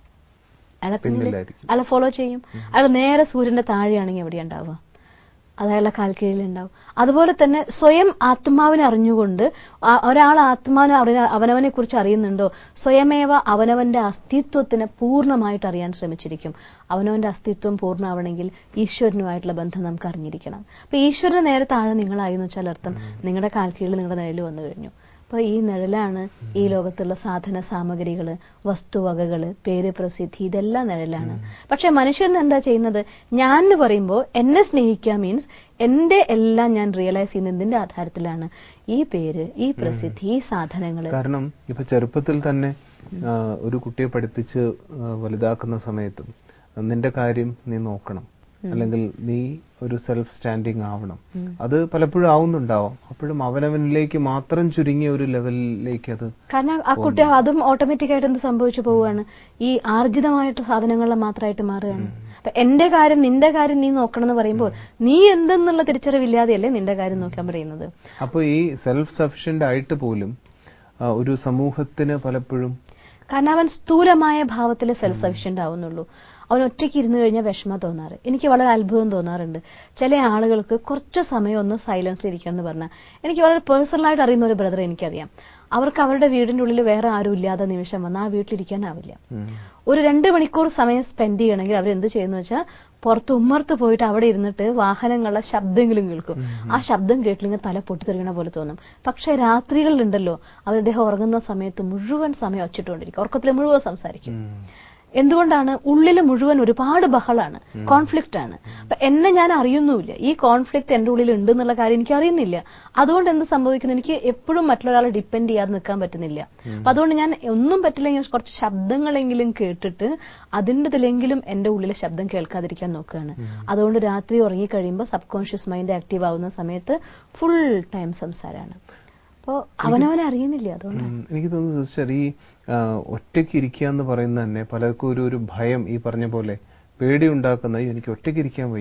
അയാളെ പിന്നില് പിന്നിലായിരിക്കും. അയാളെ ഫോളോ ചെയ്യും അയാൾ നേരെ സൂര്യന്റെ താഴെയാണെങ്കിൽ എവിടെയാ ഉണ്ടാവുക അത് അയാളുടെ കാൽക്കീഴിലുണ്ടാവും അതുപോലെ തന്നെ സ്വയം ആത്മാവിനെ അറിഞ്ഞുകൊണ്ട് ആ- ഒരാൾ ആത്മാവിനെ അറിയ അവനവനെ കുറിച്ച് അറിയുന്നുണ്ടോ സ്വയമേവ അവനവന്റെ അസ്തിത്വത്തിനെ പൂർണ്ണമായിട്ട് അറിയാൻ ശ്രമിച്ചിരിക്കും അവനവന്റെ അസ്തിത്വം പൂർണ്ണമാവണമെങ്കിൽ ഈശ്വരനുമായിട്ടുള്ള ബന്ധം നമുക്ക് അറിഞ്ഞിരിക്കണം അപ്പൊ ഈശ്വരന് നേരെ താഴെ നിങ്ങളായി എന്ന് വെച്ചാൽ അർത്ഥം നിങ്ങളുടെ കാൽക്കീഴിൽ നിങ്ങളുടെ നിഴൽ വന്നു കഴിഞ്ഞു അപ്പൊ ഈ നിഴലാണ് ഈ ലോകത്തുള്ള സാധന സാമഗ്രികള് വസ്തുവകകള് പേര് പ്രസിദ്ധി ഇതെല്ലാം നിഴലാണ് പക്ഷെ മനുഷ്യൻ എന്താ ചെയ്യുന്നത് ഞാൻ എന്ന് പറയുമ്പോൾ എന്നെ സ്നേഹിക്കുക മീൻസ് എന്റെ എല്ലാം ഞാൻ റിയലൈസ് ചെയ്യുന്ന എന്തിന്റെ ആധാരത്തിലാണ് ഈ പേര് ഈ പ്രസിദ്ധി ഈ സാധനങ്ങള് കാരണം ഇപ്പൊ ചെറുപ്പത്തിൽ തന്നെ ആ, ഒരു കുട്ടിയെ പഠിപ്പിച്ച് ആ, വലുതാക്കുന്ന സമയത്തും നിന്റെ കാര്യം നീ നോക്കണം അല്ലെങ്കിൽ നീ ഒരു സെൽഫ് സ്റ്റാൻഡിങ് ആവണം അത് പലപ്പോഴും ആവുന്നുണ്ടാവും അപ്പോഴും അവനവനിലേക്ക് മാത്രം ചുരുങ്ങിയ ഒരു ലെവലിലേക്ക് അത് കാരണം ആ കുട്ടി അതും ഓട്ടോമാറ്റിക് ആയിട്ട് എന്ത് സംഭവിച്ചു പോവുകയാണ് ഈ ആർജിതമായിട്ട് സാധനങ്ങളെ മാത്രമായിട്ട് മാറുകയാണ് അപ്പൊ എന്റെ കാര്യം നിന്റെ കാര്യം നീ നോക്കണം എന്ന് പറയുമ്പോൾ നീ എന്തെന്നുള്ള തിരിച്ചറിവില്ലാതെയല്ലേ നിന്റെ കാര്യം നോക്കാൻ പറയുന്നത് അപ്പോൾ ഈ സെൽഫ് സഫിഷ്യന്റ് ആയിട്ട് പോലും ആ, ഒരു സമൂഹത്തിന് പലപ്പോഴും കാരണം അവൻ സ്ഥൂലമായ ഭാവത്തിൽ സെൽഫ് സഫിഷ്യന്റ് ആവുന്നുള്ളൂ അവൻ ഒറ്റയ്ക്ക് ഇരുന്ന് കഴിഞ്ഞാൽ വിഷമം തോന്നാറ് എനിക്ക് വളരെ അത്ഭുതം തോന്നാറുണ്ട് ചില ആളുകൾക്ക് കുറച്ച് സമയം ഒന്ന് സൈലൻസ് ഇരിക്കണം എന്ന് പറഞ്ഞാൽ എനിക്ക് വളരെ പേഴ്സണലായിട്ട് അറിയുന്ന ഒരു ബ്രദർ എനിക്കറിയാം അവർക്ക് അവരുടെ വീടിന്റെ ഉള്ളിൽ വേറെ ആരും ഇല്ലാത്ത നിമിഷം വന്നാൽ ആ വീട്ടിലിരിക്കാനാവില്ല ഉം, ഒരു രണ്ട് മണിക്കൂർ സമയം സ്പെൻഡ് ചെയ്യണമെങ്കിൽ അവരെന്ത് ചെയ്യുന്നു വെച്ചാൽ പുറത്ത് ഉമ്മർത്ത് പോയിട്ട് അവിടെ ഇരുന്നിട്ട് വാഹനങ്ങളുടെ ശബ്ദമെങ്കിലും കേൾക്കും ആ ശബ്ദം കേട്ടില്ലെങ്കിൽ തല പൊട്ടിത്തെറിയണ പോലെ തോന്നും പക്ഷെ രാത്രികളിലുണ്ടല്ലോ അവരുടെ ഉറങ്ങുന്ന സമയത്ത് മുഴുവൻ സമയം ഒച്ചിട്ടുകൊണ്ടിരിക്കും ഉറക്കത്തിൽ മുഴുവൻ സംസാരിക്കും ഉം. എന്തുകൊണ്ടാണ് ഉള്ളിൽ മുഴുവൻ ഒരുപാട് ബഹളാണ് കോൺഫ്ലിക്റ്റ് ആണ് അപ്പൊ എന്നെ ഞാൻ അറിയുന്നുമില്ല ഈ കോൺഫ്ലിക്റ്റ് എന്റെ ഉള്ളിൽ ഉണ്ട് എന്നുള്ള കാര്യം എനിക്ക് അറിയുന്നില്ല അതുകൊണ്ട് എന്ത് സംഭവിക്കുന്നു എനിക്ക് എപ്പോഴും മറ്റുള്ളൊരാളെ ഡിപ്പെൻഡ് ചെയ്യാതെ നിൽക്കാൻ പറ്റുന്നില്ല അപ്പൊ അതുകൊണ്ട് ഞാൻ ഒന്നും പറ്റില്ലെങ്കിൽ കുറച്ച് ശബ്ദങ്ങളെങ്കിലും കേട്ടിട്ട് അതിൻ്റെതിലെങ്കിലും എന്റെ ഉള്ളിലെ ശബ്ദം കേൾക്കാതിരിക്കാൻ നോക്കുകയാണ് അതുകൊണ്ട് രാത്രി ഉറങ്ങിക്കഴിയുമ്പോൾ സബ് കോൺഷ്യസ് മൈൻഡ് ആക്റ്റീവ് ആവുന്ന സമയത്ത് ഫുൾ ടൈം സംസാരമാണ് അപ്പോൾ അവനവനെ അറിയുന്നില്ല അതുകൊണ്ടാണ് ഉം, എനിക്ക് തോന്നുന്നു സിസ്റ്റർ ഈ ആ, ഒറ്റയ്ക്ക് ഇരിക്കുക എന്ന് പറയുന്നത് തന്നെ പലർക്കും ഒരു ഒരു ഭയം ഈ പറഞ്ഞ പോലെ പേടി ഉണ്ടാക്കുന്ന "അയ്യോ, എനിക്ക് ഒറ്റയ്ക്ക് ഇരിക്കാൻ വയ്യ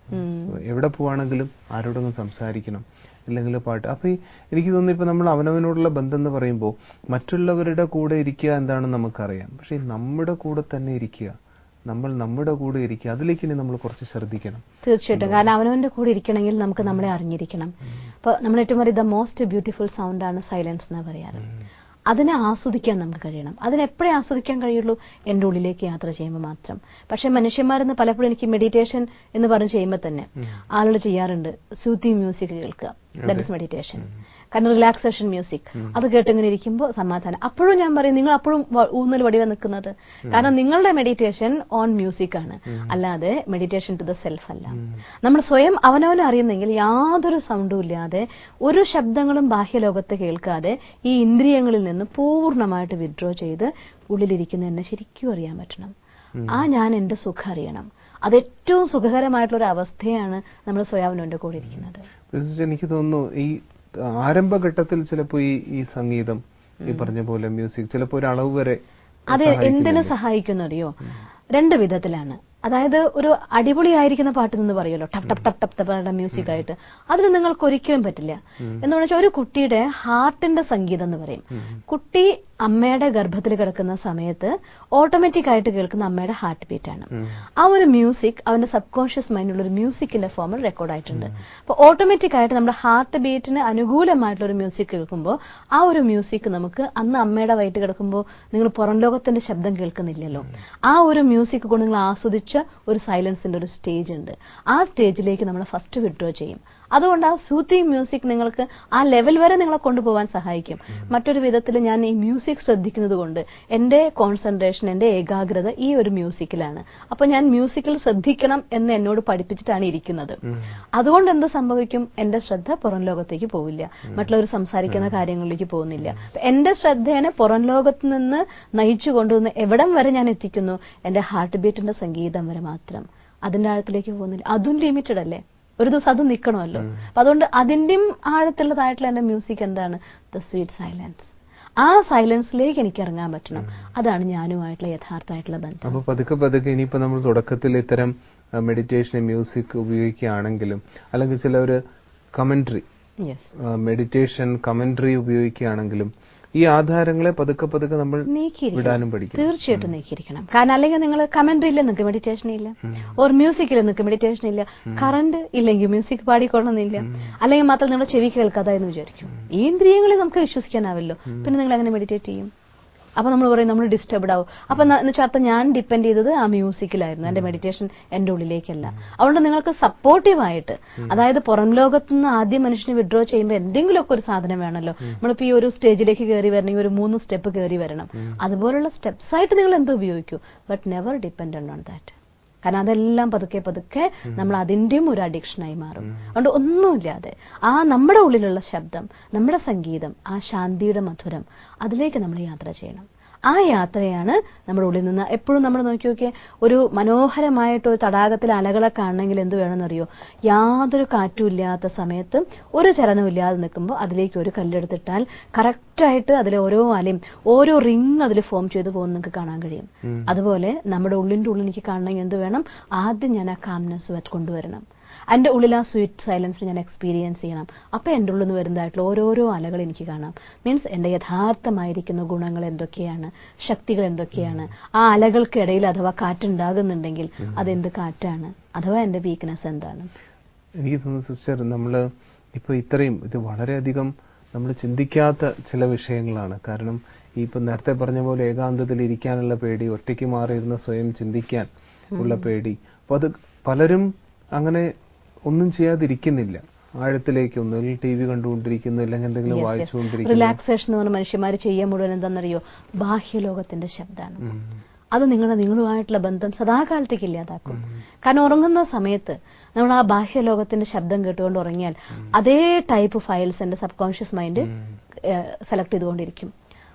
എവിടെ പോവാണെങ്കിലും ആരോടെങ്കിലും സംസാരിക്കണം ഇല്ലെങ്കിൽ പാട്ട് അപ്പൊ ഈ എനിക്ക് തോന്നുന്നു ഇപ്പൊ നമ്മൾ അവനവനോടുള്ള ബന്ധം എന്ന് പറയുമ്പോൾ മറ്റുള്ളവരുടെ കൂടെ ഇരിക്കുക എന്താണെന്ന് നമുക്കറിയാം പക്ഷെ നമ്മുടെ കൂടെ തന്നെ ഇരിക്കുക നമ്മൾ നമ്മുടെ കൂടെ ഇരിക്കുക അതിലേക്ക് ഇനി നമ്മൾ കുറച്ച് ശ്രദ്ധിക്കണം തീർച്ചയായിട്ടും കാരണം അവനവന്റെ കൂടെ ഇരിക്കണമെങ്കിൽ നമുക്ക് നമ്മളെ അറിഞ്ഞിരിക്കണം അപ്പൊ നമ്മൾ ഏറ്റവും പറയുക ദ മോസ്റ്റ് ബ്യൂട്ടിഫുൾ സൗണ്ട് ആണ് സൈലൻസ് എന്ന് പറയാറ് അതിനെ ആസ്വദിക്കാൻ നമുക്ക് കഴിയണം അതിനെ എപ്പോഴേ ആസ്വദിക്കാൻ കഴിയുള്ളൂ എൻ്റെ ഉള്ളിലേക്ക് യാത്ര ചെയ്യുമ്പോൾ മാത്രം പക്ഷെ മനുഷ്യന്മാരെന്ന് പലപ്പോഴും എനിക്ക് മെഡിറ്റേഷൻ എന്ന് പറഞ്ഞ് ചെയ്യുമ്പോൾ തന്നെ ആളുകൾ ചെയ്യാറുണ്ട് സൂത്തി മ്യൂസിക് കേൾക്കുക ദാറ്റ് ഇസ് മെഡിറ്റേഷൻ കാരണം റിലാക്സേഷൻ മ്യൂസിക് അത് കേട്ടിങ്ങനെ ഇരിക്കുമ്പോൾ സമാധാനം അപ്പോഴും ഞാൻ പറയും നിങ്ങൾ അപ്പോഴും വ- ഊന്നൽ വടിവ നിൽക്കുന്നത് കാരണം നിങ്ങളുടെ മെഡിറ്റേഷൻ ഓൺ മ്യൂസിക് ആണ് അല്ലാതെ മെഡിറ്റേഷൻ ടു ദ സെൽഫ് അല്ല നമ്മൾ സ്വയം അവനവനെ അറിയുന്നെങ്കിൽ യാതൊരു സൗണ്ടും ഇല്ലാതെ ഒരു ശബ്ദങ്ങളും ബാഹ്യലോകത്ത് കേൾക്കാതെ ഈ ഇന്ദ്രിയങ്ങളിൽ നിന്ന് പൂർണ്ണമായിട്ട് വിഡ്രോ ചെയ്ത് ഉള്ളിലിരിക്കുന്ന എന്നെ ശരിക്കും അറിയാൻ പറ്റണം ആ ഞാൻ എന്റെ സുഖം അറിയണം അത് ഏറ്റവും സുഖകരമായിട്ടുള്ള ഒരു അവസ്ഥയാണ് നമ്മൾ സ്വയാവനവന്റെ കൂടെ ഇരിക്കുന്നത് പ്രത്യേകിച്ച് എനിക്ക് തോന്നുന്നു ഈ ആരംഭഘട്ടത്തിൽ ചിലപ്പോ ഈ ഈ സംഗീതം ഈ പറഞ്ഞ പോലെ മ്യൂസിക് ചിലപ്പോ ഒരു അളവ് വരെ അത് എന്തിനു സഹായിക്കുന്നു അറിയോ രണ്ട് വിധത്തിലാണ് അതായത് ഒരു അടിപൊളിയായിരിക്കുന്ന പാട്ട് എന്ന് പറയുമല്ലോ ടപ് ടപ് ടപ് ടപ് ടപ്പ് മ്യൂസിക് ആയിട്ട് അതിന് നിങ്ങൾക്ക് ഒരിക്കലും പറ്റില്ല എന്ന് വെച്ചാൽ ഒരു കുട്ടിയുടെ ഹാർട്ടിന്റെ സംഗീതം എന്ന് പറയും കുട്ടി അമ്മയുടെ ഗർഭത്തിൽ കിടക്കുന്ന സമയത്ത് ഓട്ടോമാറ്റിക് ആയിട്ട് കേൾക്കുന്ന അമ്മയുടെ ഹാർട്ട് ബീറ്റ് ആണ് ആ ഒരു മ്യൂസിക് അവന്റെ സബ് കോൺഷ്യസ് മൈൻഡിലുള്ള ഒരു മ്യൂസിക്കിന്റെ ഫോമിൽ റെക്കോർഡ് ആയിട്ടുണ്ട് അപ്പോൾ ഓട്ടോമാറ്റിക് ആയിട്ട് നമ്മുടെ ഹാർട്ട് ബീറ്റിന് അനുകൂലമായിട്ടുള്ള ഒരു മ്യൂസിക് കേൾക്കുമ്പോൾ ആ ഒരു മ്യൂസിക് നമുക്ക് അന്ന് അമ്മയുടെ വയറ്റ് കിടക്കുമ്പോൾ നിങ്ങൾ പുറം ലോകത്തിന്റെ ശബ്ദം കേൾക്കുന്നില്ലല്ലോ ആ ഒരു മ്യൂസിക് കൊണ്ട് നിങ്ങൾ ആസ്വദിച്ച ഒരു സൈലൻസിന്റെ ഒരു സ്റ്റേജ് ഉണ്ട് ആ സ്റ്റേജിലേക്ക് നമ്മൾ ഫസ്റ്റ് വിഡ്രോ ചെയ്യും അതുകൊണ്ട് ആ സൂത്തിങ് മ്യൂസിക് നിങ്ങൾക്ക് ആ ലെവൽ വരെ നിങ്ങളെ കൊണ്ടുപോകാൻ സഹായിക്കും മറ്റൊരു വിധത്തിൽ ഞാൻ ഈ മ്യൂസിക് ശ്രദ്ധിക്കുന്നത് കൊണ്ട് എന്റെ കോൺസെൻട്രേഷൻ എന്റെ ഏകാഗ്രത ഈ ഒരു മ്യൂസിക്കിലാണ് അപ്പൊ ഞാൻ മ്യൂസിക്കിൽ ശ്രദ്ധിക്കണം എന്ന് എന്നോട് പഠിപ്പിച്ചിട്ടാണ് ഇരിക്കുന്നത് അതുകൊണ്ട് എന്ത് സംഭവിക്കും എന്റെ ശ്രദ്ധ പുറം ലോകത്തേക്ക് പോവില്ല മറ്റുള്ളവർ സംസാരിക്കുന്ന കാര്യങ്ങളിലേക്ക് പോകുന്നില്ല അപ്പൊ എന്റെ ശ്രദ്ധേനെ പുറം ലോകത്ത് നിന്ന് നയിച്ചു കൊണ്ടുവന്ന് എവിടം വരെ ഞാൻ എത്തിക്കുന്നു എന്റെ ഹാർട്ട് ബീറ്റിന്റെ സംഗീതം വരെ മാത്രം അതിന്റെ ആഴത്തിലേക്ക് പോകുന്നില്ല അതും ലിമിറ്റഡ് അല്ലേ ഒരു ദിവസം അത് നിൽക്കണമല്ലോ അപ്പൊ അതുകൊണ്ട് അതിന്റെയും ആഴത്തുള്ളതായിട്ടുള്ള എന്റെ മ്യൂസിക് എന്താണ് ദ സ്വീറ്റ് സൈലൻസ് ആ സൈലൻസിലേക്ക് എനിക്ക് ഇറങ്ങാൻ പറ്റണം അതാണ് ഞാനുമായിട്ടുള്ള യഥാർത്ഥമായിട്ടുള്ള ബന്ധം അപ്പൊ പതുക്കെ പതുക്കെ ഇനിയിപ്പോ നമ്മൾ തുടക്കത്തിൽ ഇത്തരം മെഡിറ്റേഷൻ മ്യൂസിക് ഉപയോഗിക്കുകയാണെങ്കിലും അല്ലെങ്കിൽ ചില ഒരു കമന്ററി യെസ് മെഡിറ്റേഷൻ കമന്ററി ഉപയോഗിക്കുകയാണെങ്കിലും ഈ ആധാരങ്ങളെ പതുക്കെ പതുക്കെ നമ്മൾ നീക്കിയിരിക്കണം വിടാനും പഠിക്കണം തീർച്ചയായിട്ടും നീക്കിയിരിക്കണം കാരണം അല്ലെങ്കിൽ നിങ്ങൾ കമന്ററി ഇല്ല നിങ്ങൾക്ക് മെഡിറ്റേഷൻ ഇല്ല ഓർ മ്യൂസിക് ഇല്ല നിങ്ങൾക്ക് മെഡിറ്റേഷൻ ഇല്ല കറണ്ട് ഇല്ലെങ്കിൽ മ്യൂസിക് പാടിക്കൊള്ളണമെന്നില്ല അല്ലെങ്കിൽ മാത്രം നിങ്ങളുടെ ചെവി കേൾക്കാതെ എന്ന് വിചാരിക്കും ഈ ഇന്ദ്രിയങ്ങളെ നമുക്ക് വിശ്വസിക്കാനാവല്ലോ പിന്നെ നിങ്ങൾ എങ്ങനെ മെഡിറ്റേറ്റ് ചെയ്യും അപ്പൊ നമ്മൾ പറയും നമ്മൾ ഡിസ്റ്റർബ്ഡ് ആവും അപ്പൊ എന്നുവെച്ചാൽ ഞാൻ ഡിപ്പെൻഡ് ചെയ്തത് ആ മ്യൂസിക്കിലായിരുന്നു എന്റെ മെഡിറ്റേഷൻ എന്റെ ഉള്ളിലേക്കല്ല അതുകൊണ്ട് നിങ്ങൾക്ക് സപ്പോർട്ടീവ് ആയിട്ട് അതായത് പുറം ലോകത്ത് നിന്ന് ആദ്യം മനുഷ്യനെ വിഡ്രോ ചെയ്യുമ്പോൾ എന്തെങ്കിലുമൊക്കെ ഒരു സാധനം വേണമല്ലോ നമ്മളിപ്പോ ഈ ഒരു സ്റ്റേജിലേക്ക് കയറി വരണമെങ്കിൽ ഒരു മൂന്ന് സ്റ്റെപ്പ് കയറി വരണം അതുപോലുള്ള സ്റ്റെപ്സ് ആയിട്ട് നിങ്ങൾ എന്തോ ഉപയോഗിക്കൂ but never dependent on that കാരണം അതെല്ലാം പതുക്കെ പതുക്കെ നമ്മൾ അതിന്റെയും ഒരു അഡിക്ഷനായി മാറും അതുകൊണ്ട് ഒന്നുമില്ലാതെ ആ നമ്മുടെ ഉള്ളിലുള്ള ശബ്ദം നമ്മുടെ സംഗീതം ആ ശാന്തിയുടെ മധുരം അതിലേക്ക് നമ്മൾ യാത്ര ചെയ്യണം ആ യാത്രയാണ് നമ്മുടെ ഉള്ളിൽ നിന്ന് എപ്പോഴും നമ്മൾ നോക്കി നോക്കിയേ ഒരു മനോഹരമായിട്ട് ഒരു തടാകത്തിൽ അലകളെ കാണണമെങ്കിൽ എന്ത് വേണമെന്നറിയോ യാതൊരു കാറ്റും ഇല്ലാത്ത സമയത്ത് ഒരു ചലനവും ഇല്ലാതെ നിൽക്കുമ്പോൾ അതിലേക്ക് ഒരു കല്ലെടുത്തിട്ടാൽ കറക്റ്റായിട്ട് അതിലെ ഓരോ അലയും ഓരോ റിങ് അതിൽ ഫോം ചെയ്ത് പോകുന്ന നിങ്ങൾക്ക് കാണാൻ കഴിയും അതുപോലെ നമ്മുടെ ഉള്ളിന്റെ ഉള്ളിൽ എനിക്ക് കാണണമെങ്കിൽ എന്ത് വേണം ആദ്യം ഞാൻ ആ കാംനെസ് കൊണ്ടുവരണം എൻ്റെ ഉള്ളിൽ ആ സ്വീറ്റ് സൈലൻസ് ഞാൻ എക്സ്പീരിയൻസ് ചെയ്യണം അപ്പം എൻ്റെ ഉള്ളിൽ നിന്ന് വരുന്നതായിട്ടുള്ള ഓരോരോ അലകൾ എനിക്ക് കാണാം മീൻസ് എൻ്റെ യഥാർത്ഥമായിരിക്കുന്ന ഗുണങ്ങൾ എന്തൊക്കെയാണ് ശക്തികൾ എന്തൊക്കെയാണ് ആ അലകൾക്കിടയിൽ അഥവാ കാറ്റുണ്ടാകുന്നുണ്ടെങ്കിൽ അതെന്ത് കാറ്റാണ് അഥവാ എൻ്റെ വീക്ക്നെസ് എന്താണ് എനിക്ക് തോന്നുന്നു സിസ്റ്റർ നമ്മൾ ഇപ്പൊ ഇത്രയും ഇത് വളരെയധികം നമ്മൾ ചിന്തിക്കാത്ത ചില വിഷയങ്ങളാണ് കാരണം ഈ ഇപ്പൊ നേരത്തെ പറഞ്ഞ പോലെ ഏകാന്തത്തിൽ ഇരിക്കാനുള്ള പേടി ഒറ്റയ്ക്ക് മാറിയിരുന്ന സ്വയം ചിന്തിക്കാൻ ഉള്ള പേടി അപ്പൊ അത് പലരും അങ്ങനെ ഒന്നും ചെയ്യാതിരിക്കുന്നില്ല ആഴത്തിലേക്ക് ഒന്നുകിൽ ടി വി കണ്ടുകൊണ്ടിരിക്കുന്നു അല്ലെങ്കിൽ എന്തെങ്കിലും വായിച്ചുകൊണ്ടിരിക്കുന്നു റിലാക്സേഷൻ എന്ന് പറഞ്ഞ മനുഷ്യന്മാർ ചെയ്യാൻ മുഴുവൻ എന്താണെന്നറിയോ ബാഹ്യലോകത്തിന്റെ ശബ്ദമാണ് അത് നിങ്ങളെ നിങ്ങളുമായിട്ടുള്ള ബന്ധം സദാകാലത്തേക്ക് ഇല്ലാതാക്കും കാരണം ഉറങ്ങുന്ന സമയത്ത് നമ്മൾ ആ ബാഹ്യലോകത്തിന്റെ ശബ്ദം കേട്ടുകൊണ്ട് ഉറങ്ങിയാൽ അതേ ടൈപ്പ് ഫയൽസ് എന്റെ സബ് കോൺഷ്യസ് മൈൻഡ് സെലക്ട് ചെയ്തുകൊണ്ടിരിക്കും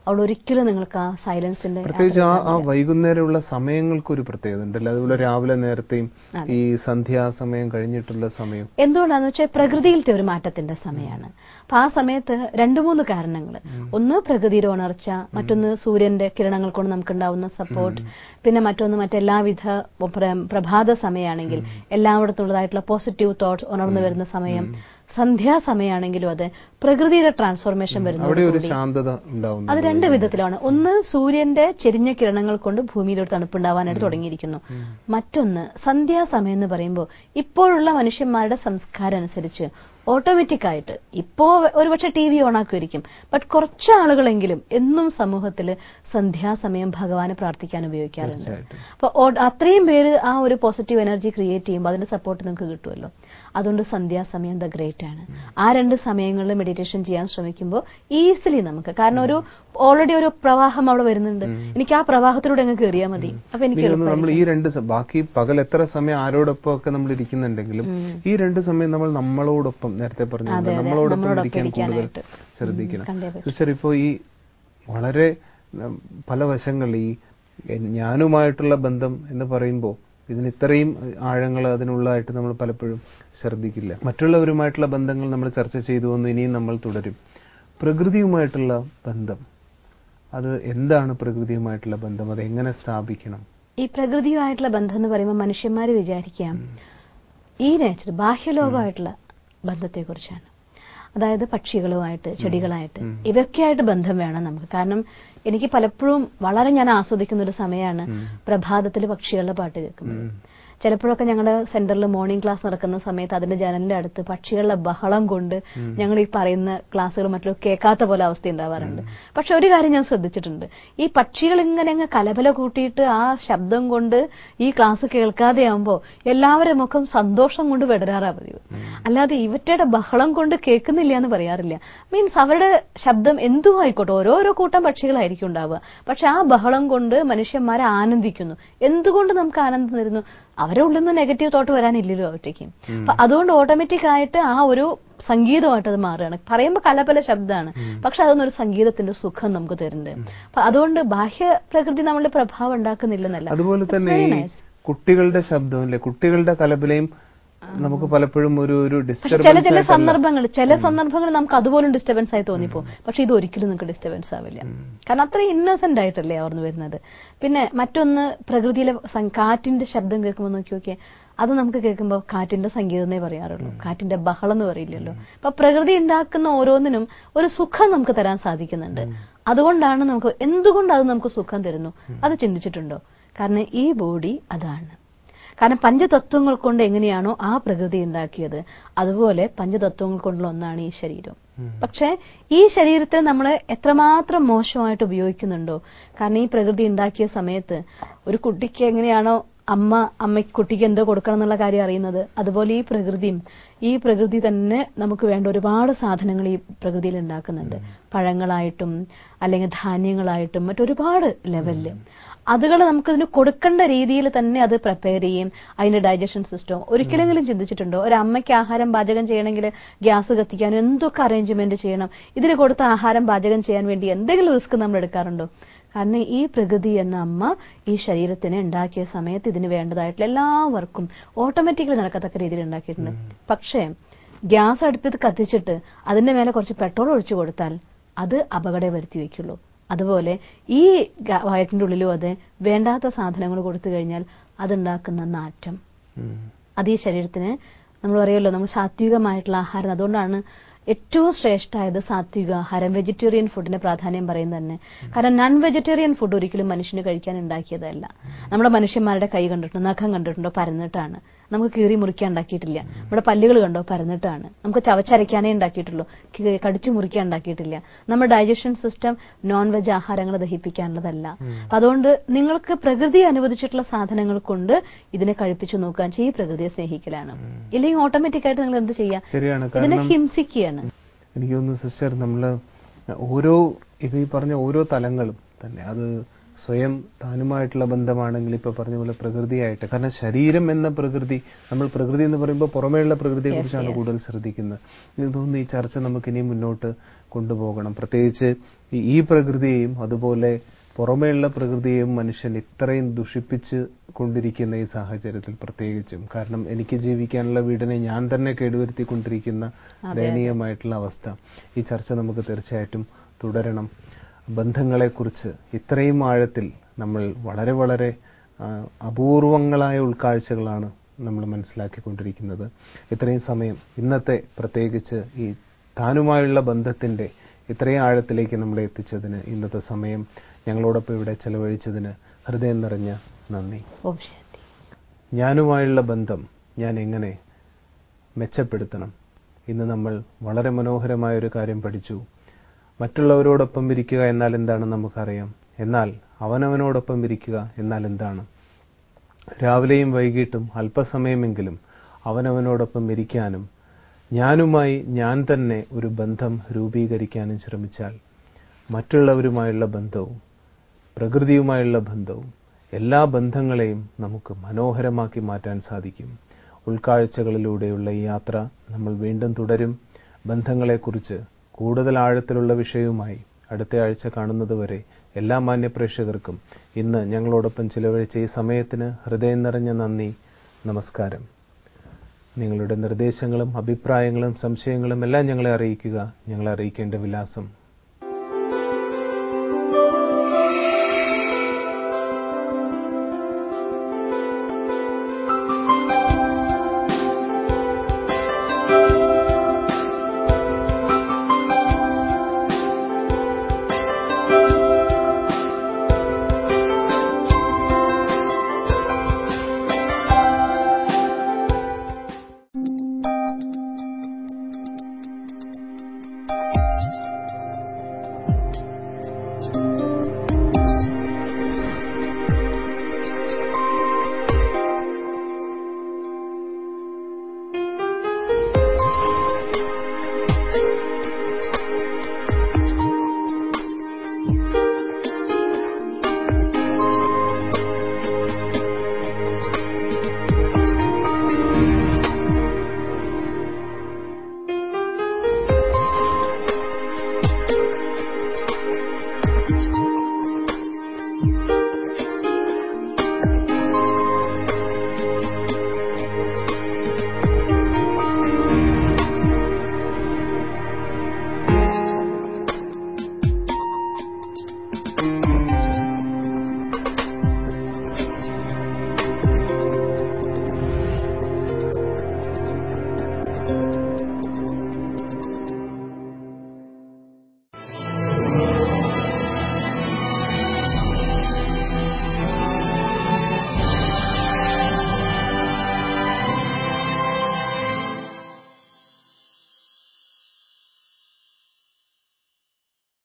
അവിടെ ഒരിക്കലും നിങ്ങൾക്ക് ആ സൈലൻസിന്റെ പ്രത്യേകിച്ച് ആ ആ വൈകുന്നേരമുള്ള സമയങ്ങൾക്ക് ഒരു പ്രത്യേകത ഉണ്ടല്ലോ അതുപോലെ രാവിലെ നേരത്തെയും ഈ സന്ധ്യാസമയം കഴിഞ്ഞിട്ടുള്ള സമയം എന്തുകൊണ്ടാന്ന് വെച്ചാൽ പ്രകൃതിയിലത്തെ ഒരു മാറ്റത്തിന്റെ സമയമാണ് അപ്പൊ ആ സമയത്ത് രണ്ടു മൂന്ന് കാരണങ്ങൾ ഒന്ന് പ്രകൃതിയുടെ ഉണർച്ച മറ്റൊന്ന് സൂര്യന്റെ കിരണങ്ങൾ കൊണ്ട് നമുക്കുണ്ടാവുന്ന സപ്പോർട്ട് പിന്നെ മറ്റൊന്ന് മറ്റെല്ലാവിധ പ്ര- പ്രഭാത സമയമാണെങ്കിൽ എല്ലായിടത്തുള്ളതായിട്ടുള്ള പോസിറ്റീവ് തോട്ട്സ് ഉണർന്നു വരുന്ന സമയം സന്ധ്യാസമയമാണെങ്കിലും അതെ പ്രകൃതിയുടെ ട്രാൻസ്ഫോർമേഷൻ അവിടെ ഒരു വരുന്നതോടുകൂടി ശാന്തത ഉണ്ടാവുന്നു അത് രണ്ട് വിധത്തിലാണ് ഒന്ന് സൂര്യന്റെ ചെരിഞ്ഞ കിരണങ്ങൾ കൊണ്ട് ഭൂമിയിൽ ഒരു തണുപ്പുണ്ടാവാനായിട്ട് തുടങ്ങിയിരിക്കുന്നു മറ്റൊന്ന് സന്ധ്യാസമയം എന്ന് പറയുമ്പോൾ ഇപ്പോഴുള്ള മനുഷ്യന്മാരുടെ സംസ്കാരം അനുസരിച്ച് ഓട്ടോമാറ്റിക് ആയിട്ട് ഇപ്പോ ഒരുപക്ഷെ ടി വി ഓണാക്കുമായിരിക്കും ബട്ട് കുറച്ച് ആളുകളെങ്കിലും എന്നും സമൂഹത്തിൽ സന്ധ്യാസമയം ഭഗവാനെ പ്രാർത്ഥിക്കാൻ ഉപയോഗിക്കാറുണ്ട് തീർച്ചയായിട്ടും. അപ്പൊ ഓ- അത്രയും പേര് ആ ഒരു പോസിറ്റീവ് എനർജി ക്രിയേറ്റ് ചെയ്യുമ്പോൾ അതിന്റെ സപ്പോർട്ട് നിങ്ങൾക്ക് കിട്ടുമല്ലോ അതുകൊണ്ട് സന്ധ്യാസമയം ദ ഗ്രേറ്റ് ആണ് ആ രണ്ട് സമയങ്ങളിൽ മെഡിറ്റേഷൻ ചെയ്യാൻ ശ്രമിക്കുമ്പോൾ ഈസിലി നമുക്ക് കാരണം ഒരു ഓൾറെഡി ഒരു പ്രവാഹം അവിടെ വരുന്നുണ്ട് എനിക്ക് ആ പ്രവാഹത്തിലൂടെ അങ്ങ് കയറിയാൽ മതി അപ്പൊ എനിക്ക് എനിക്ക് തോന്നുന്നു നമ്മൾ എളുപ്പമായിരിക്കും. ഈ രണ്ട് സ- ബാക്കി പകൽ എത്ര സമയം ആരോടൊപ്പം ഒക്കെ നമ്മൾ ഇരിക്കുന്നുണ്ടെങ്കിലും ഈ രണ്ട് സമയം നമ്മൾ നമ്മളോടൊപ്പം നേരത്തെ പറഞ്ഞു അതെ, അതെ. നമ്മളോടൊപ്പം നമ്മളോടൊപ്പം ഇരിക്കാൻ കൂടുതൽ ഇരിക്കാനായിട്ട്. ശ്രദ്ധിക്കണം കണ്ടേ പറ്റൂ. സിസ്റ്റർ ഇപ്പോ ഈ വളരെ ഉം, പല വശങ്ങൾ ഈ എ- ഞാനുമായിട്ടുള്ള ബന്ധം എന്ന് പറയുമ്പോൾ ഇതിന് ഇത്രയും ആഴങ്ങൾ അതിനുള്ളതായിട്ട് നമ്മൾ പലപ്പോഴും ശ്രദ്ധിക്കില്ല മറ്റുള്ളവരുമായിട്ടുള്ള ബന്ധങ്ങൾ നമ്മൾ ചർച്ച ചെയ്തു വന്നു ഇനിയും നമ്മൾ തുടരും പ്രകൃതിയുമായിട്ടുള്ള ബന്ധം അത് എന്താണ് പ്രകൃതിയുമായിട്ടുള്ള ബന്ധം അത് എങ്ങനെ സ്ഥാപിക്കണം ഈ പ്രകൃതിയുമായിട്ടുള്ള ബന്ധം എന്ന് പറയുമ്പോൾ മനുഷ്യന്മാർ വിചാരിക്കാം ഈ നേച്ചർ ബാഹ്യലോകമായിട്ടുള്ള ബന്ധത്തെക്കുറിച്ചാണ് അതായത് പക്ഷികളുമായിട്ട് ചെടികളായിട്ട് ഇവയൊക്കെയായിട്ട് ബന്ധം വേണം നമുക്ക് കാരണം എനിക്ക് പലപ്പോഴും വളരെ ഞാൻ ആസ്വദിക്കുന്ന ഒരു സമയമാണ് പ്രഭാതത്തിൽ പക്ഷികളുടെ പാട്ട് കേൾക്കുന്നത് ചിലപ്പോഴൊക്കെ ഞങ്ങളുടെ സെന്ററിൽ മോർണിംഗ് ക്ലാസ് നടക്കുന്ന സമയത്ത് അതിന്റെ ജനലിന്റെ അടുത്ത് പക്ഷികളുടെ ബഹളം കൊണ്ട് ഞങ്ങൾ ഈ പറയുന്ന ക്ലാസ്സുകൾ മറ്റുള്ള കേൾക്കാത്ത പോലെ അവസ്ഥ ഉണ്ടാവാറുണ്ട് പക്ഷെ ഒരു കാര്യം ഞാൻ ശ്രദ്ധിച്ചിട്ടുണ്ട് ഈ പക്ഷികൾ ഇങ്ങനെ അങ്ങ് കലബല കൂട്ടിയിട്ട് ആ ശബ്ദം കൊണ്ട് ഈ ക്ലാസ് കേൾക്കാതെ ആവുമ്പോൾ എല്ലാവരും മുഖം സന്തോഷം കൊണ്ട് വിടരാറാ പതിവ് അല്ലാതെ ഇവറ്റയുടെ ബഹളം കൊണ്ട് കേൾക്കുന്നില്ല എന്ന് പറയാറില്ല മീൻസ് അവരുടെ ശബ്ദം എന്തും ആയിക്കോട്ടെ ഓരോരോ കൂട്ടം പക്ഷികളായിരിക്കും ഉണ്ടാവുക പക്ഷെ ആ ബഹളം കൊണ്ട് മനുഷ്യന്മാരെ ആനന്ദിക്കുന്നു എന്തുകൊണ്ട് നമുക്ക് ആനന്ദം തരുന്നു അവരെ ഉള്ളിൽ നിന്ന് നെഗറ്റീവ് തോട്ട് വരാനില്ലല്ലോ അവറ്റേക്ക് അപ്പൊ അതുകൊണ്ട് ഓട്ടോമാറ്റിക് ആയിട്ട് ആ ഒരു സംഗീതമായിട്ട് അത് മാറുകയാണ് പറയുമ്പോൾ കലപല ശബ്ദമാണ് പക്ഷെ അതൊന്നും ഒരു സംഗീതത്തിന്റെ സുഖം നമുക്ക് തരുന്നുണ്ട് അപ്പൊ അതുകൊണ്ട് ബാഹ്യ പ്രകൃതി നമ്മളുടെ പ്രഭാവം ഉണ്ടാക്കുന്നില്ലെന്നല്ല അതുപോലെ It's തന്നെ very ഈ nice. കുട്ടികളുടെ ശബ്ദം അല്ലെ കുട്ടികളുടെ കലപിലയും നമുക്ക് പലപ്പോഴും ഒരു ഒരു പക്ഷെ ചില ഡിസ്റ്റർബൻസ് ചില സന്ദർഭങ്ങൾ ചില സന്ദർഭങ്ങൾ നമുക്ക് അതുപോലും ഡിസ്റ്റർബൻസ് ആയി തോന്നിപ്പോ പക്ഷെ ഇത് ഒരിക്കലും നിങ്ങൾക്ക് ഡിസ്റ്റർബൻസ് ആവില്ല കാരണം അത്ര ഇന്നസെന്റ് ആയിട്ടല്ലേ അവർന്ന് വരുന്നത് പിന്നെ മറ്റൊന്ന് പ്രകൃതിയിലെ സം- കാറ്റിന്റെ ശബ്ദം കേൾക്കുമ്പോൾ നോക്കി നോക്കിയേ അത് നമുക്ക് കേൾക്കുമ്പോൾ കാറ്റിന്റെ സംഗീതം എന്നേ പറയാറുള്ളൂ കാറ്റിന്റെ ബഹളം എന്ന് പറയില്ലല്ലോ അപ്പൊ പ്രകൃതി ഉണ്ടാക്കുന്ന ഓരോന്നിനും ഒരു സുഖം നമുക്ക് തരാൻ സാധിക്കുന്നുണ്ട് അതുകൊണ്ടാണ് നമുക്ക് എന്തുകൊണ്ട് അത് നമുക്ക് സുഖം തരുന്നു അത് ചിന്തിച്ചിട്ടുണ്ടോ കാരണം ഈ ബോഡി അതാണ് കാരണം പഞ്ചതത്വങ്ങൾ കൊണ്ട് എങ്ങനെയാണോ ആ പ്രകൃതി ഉണ്ടാക്കിയത് അതുപോലെ പഞ്ചതത്വങ്ങൾ കൊണ്ടുള്ള ഒന്നാണ് ഈ ശരീരം പക്ഷെ ഈ ശരീരത്തെ നമ്മൾ എത്രമാത്രം മോശമായിട്ട് ഉപയോഗിക്കുന്നുണ്ടോ കാരണം ഈ പ്രകൃതി ഉണ്ടാക്കിയ സമയത്ത് ഒരു കുട്ടിക്ക് എങ്ങനെയാണോ അമ്മ അമ്മയ്ക്ക് കുട്ടിക്ക് എന്തോ കൊടുക്കണം എന്നുള്ള കാര്യം അറിയുന്നത് അതുപോലെ ഈ പ്രകൃതിയും ഈ പ്രകൃതി തന്നെ നമുക്ക് വേണ്ട ഒരുപാട് സാധനങ്ങൾ ഈ പ്രകൃതിയിൽ ഉണ്ടാക്കുന്നുണ്ട് പഴങ്ങളായിട്ടും അല്ലെങ്കിൽ ധാന്യങ്ങളായിട്ടും മറ്റൊരുപാട് ലെവലില് അതുകൾ നമുക്കിതിന് കൊടുക്കേണ്ട രീതിയിൽ തന്നെ അത് പ്രിപ്പയർ ചെയ്യും അതിന്റെ ഡൈജഷൻ സിസ്റ്റം ഒരിക്കലെങ്കിലും ചിന്തിച്ചിട്ടുണ്ടോ ഒരു അമ്മയ്ക്ക് ആഹാരം പാചകം ചെയ്യണമെങ്കിൽ ഗ്യാസ് കത്തിക്കാനും എന്തൊക്കെ അറേഞ്ച്മെന്റ് ചെയ്യണം ഇതിന് കൊടുത്ത ആഹാരം പാചകം ചെയ്യാൻ വേണ്ടി എന്തെങ്കിലും റിസ്ക് നമ്മൾ എടുക്കാറുണ്ടോ കാരണം ഈ പ്രകൃതി എന്ന അമ്മ ഈ ശരീരത്തിനെ ഉണ്ടാക്കിയ സമയത്ത് ഇതിന് വേണ്ടതായിട്ടുള്ള എല്ലാ വർക്കും ഓട്ടോമാറ്റിക്കലി നടക്കത്തക്ക രീതിയിൽ ഉണ്ടാക്കിയിട്ടുണ്ട് പക്ഷേ ഗ്യാസ് അടുപ്പത്ത് കത്തിച്ചിട്ട് അതിന്റെ മേലെ കുറച്ച് പെട്രോൾ ഒഴിച്ചു കൊടുത്താൽ അത് അപകടം വരുത്തി വെക്കുള്ളൂ അതുപോലെ ഈ ഗ- വയറ്റിന്റെ ഉള്ളിലും അതെ വേണ്ടാത്ത സാധനങ്ങൾ കൊടുത്തു കഴിഞ്ഞാൽ അതുണ്ടാക്കുന്ന നാറ്റം അത് ഈ ശരീരത്തിന് നമ്മൾ പറയുമല്ലോ നമ്മൾ സാത്വികമായിട്ടുള്ള ആഹാരം അതുകൊണ്ടാണ് ഏറ്റവും ശ്രേഷ്ഠമായത് സാത്വിക ആഹാരം വെജിറ്റേറിയൻ ഫുഡിന് പ്രാധാന്യം പറയുന്നത് തന്നെ കാരണം നോൺ വെജിറ്റേറിയൻ ഫുഡ് ഒരിക്കലും മനുഷ്യന് കഴിക്കാൻ ഉണ്ടാക്കിയതല്ല നമ്മുടെ മനുഷ്യന്മാരുടെ കൈ കണ്ടിട്ടുണ്ടോ നഖം കണ്ടിട്ടുണ്ടോ പരന്നിട്ടാണ് നമുക്ക് കീറി മുറിക്കാൻ ഉണ്ടാക്കിയിട്ടില്ല നമ്മുടെ പല്ലുകൾ കണ്ടോ പരന്നിട്ടാണ് നമുക്ക് ചവച്ചരയ്ക്കാനേ ഉണ്ടാക്കിയിട്ടുള്ളൂ കീ- കടിച്ചു മുറിക്കാൻ ഉണ്ടാക്കിയിട്ടില്ല നമ്മുടെ ഡൈജഷൻ സിസ്റ്റം നോൺ വെജ് ആഹാരങ്ങൾ ദഹിപ്പിക്കാനുള്ളതല്ല അപ്പൊ അതുകൊണ്ട് നിങ്ങൾക്ക് പ്രകൃതി അനുവദിച്ചിട്ടുള്ള സാധനങ്ങൾ കൊണ്ട് ഇതിനെ കഴിപ്പിച്ചു നോക്കാൻ ചെയ്യും ഈ പ്രകൃതിയെ സ്നേഹിക്കലാണ് ഇല്ലെങ്കിൽ ഓട്ടോമാറ്റിക് ആയിട്ട് നിങ്ങൾ എന്ത് ചെയ്യാം ശരിയാണ് ഇതിനെ കാരണം ഹിംസിക്കുകയാണ് എനിക്ക് തോന്നുന്നു സിസ്റ്റർ നമ്മള് ഓരോ ഇപ്പൊ ഈ പറഞ്ഞ ഓരോ തലങ്ങളും തന്നെ അത് സ്വയം താനുമായിട്ടുള്ള ബന്ധമാണെങ്കിൽ ഇപ്പൊ പറഞ്ഞ പോലെ പ്രകൃതിയായിട്ട് കാരണം ശരീരം എന്ന പ്രകൃതി നമ്മൾ പ്രകൃതി എന്ന് പറയുമ്പോൾ പുറമേയുള്ള പ്രകൃതിയെ കുറിച്ചാണ് കൂടുതൽ ശ്രദ്ധിക്കുന്നത് എനിക്ക് തോന്നുന്നു ഈ ചർച്ച നമുക്ക് ഇനി മുന്നോട്ട് കൊണ്ടുപോകണം പ്രത്യേകിച്ച് ഈ- ഈ പ്രകൃതിയെയും അതുപോലെ പുറമേയുള്ള പ്രകൃതിയെയും മനുഷ്യൻ ഇത്രയും ദുഷിപ്പിച്ച് കൊണ്ടിരിക്കുന്ന ഈ സാഹചര്യത്തിൽ പ്രത്യേകിച്ചും കാരണം എനിക്ക് ജീവിക്കാനുള്ള വീടിനെ ഞാൻ തന്നെ കേടുവരുത്തിക്കൊണ്ടിരിക്കുന്ന ദയനീയമായിട്ടുള്ള അവസ്ഥ ഈ ചർച്ച നമുക്ക് തീർച്ചയായിട്ടും തുടരണം ബന്ധങ്ങളെക്കുറിച്ച് ഇത്രയും ആഴത്തിൽ നമ്മൾ വളരെ വളരെ ആ, അപൂർവങ്ങളായ ഉൾക്കാഴ്ചകളാണ് നമ്മൾ മനസ്സിലാക്കിക്കൊണ്ടിരിക്കുന്നത് ഇത്രയും സമയം ഇന്നത്തെ പ്രത്യേകിച്ച് ഈ താനുമായുള്ള ബന്ധത്തിന്റെ ഇത്രയും ആഴത്തിലേക്ക് നമ്മളെ എത്തിച്ചതിന് ഇന്നത്തെ സമയം ഞങ്ങളോടൊപ്പം ഇവിടെ ചെലവഴിച്ചതിന് ഹൃദയം നിറഞ്ഞ നന്ദി ഓം ശാന്തി ഞാനുമായുള്ള ബന്ധം ഞാൻ എങ്ങനെ മെച്ചപ്പെടുത്തണം ഇന്ന് നമ്മൾ വളരെ മനോഹരമായ ഒരു കാര്യം പഠിച്ചു മറ്റുള്ളവരോടൊപ്പം ഇരിക്കുക എന്നാൽ എന്താണെന്ന് നമുക്കറിയാം എന്നാൽ അവനവനോടൊപ്പം ഇരിക്കുക എന്നാൽ എന്താണ് രാവിലെയും വൈകിട്ടും അല്പസമയമെങ്കിലും അവനവനോടൊപ്പം ഇരിക്കാനും ഞാനുമായി ഞാൻ തന്നെ ഒരു ബന്ധം രൂപീകരിക്കാനും ശ്രമിച്ചാൽ മറ്റുള്ളവരുമായുള്ള ബന്ധവും പ്രകൃതിയുമായുള്ള ബന്ധവും എല്ലാ ബന്ധങ്ങളെയും നമുക്ക് മനോഹരമാക്കി മാറ്റാൻ സാധിക്കും ഉൾക്കാഴ്ചകളിലൂടെയുള്ള ഈ യാത്ര നമ്മൾ വീണ്ടും തുടരും ബന്ധങ്ങളെക്കുറിച്ച് കൂടുതൽ ആഴത്തിലുള്ള വിഷയവുമായി അടുത്ത ആഴ്ച കാണുന്നതുവരെ എല്ലാ മാന്യപ്രേക്ഷകർക്കും ഇന്ന് ഞങ്ങളോടൊപ്പം ചിലവഴിച്ച ഈ സമയത്തിന് ഹൃദയം നിറഞ്ഞ നന്ദി നമസ്കാരം നിങ്ങളുടെ നിർദ്ദേശങ്ങളും അഭിപ്രായങ്ങളും സംശയങ്ങളും എല്ലാം ഞങ്ങളെ അറിയിക്കുക ഞങ്ങളെ അറിയിക്കേണ്ട വിലാസം Thank you.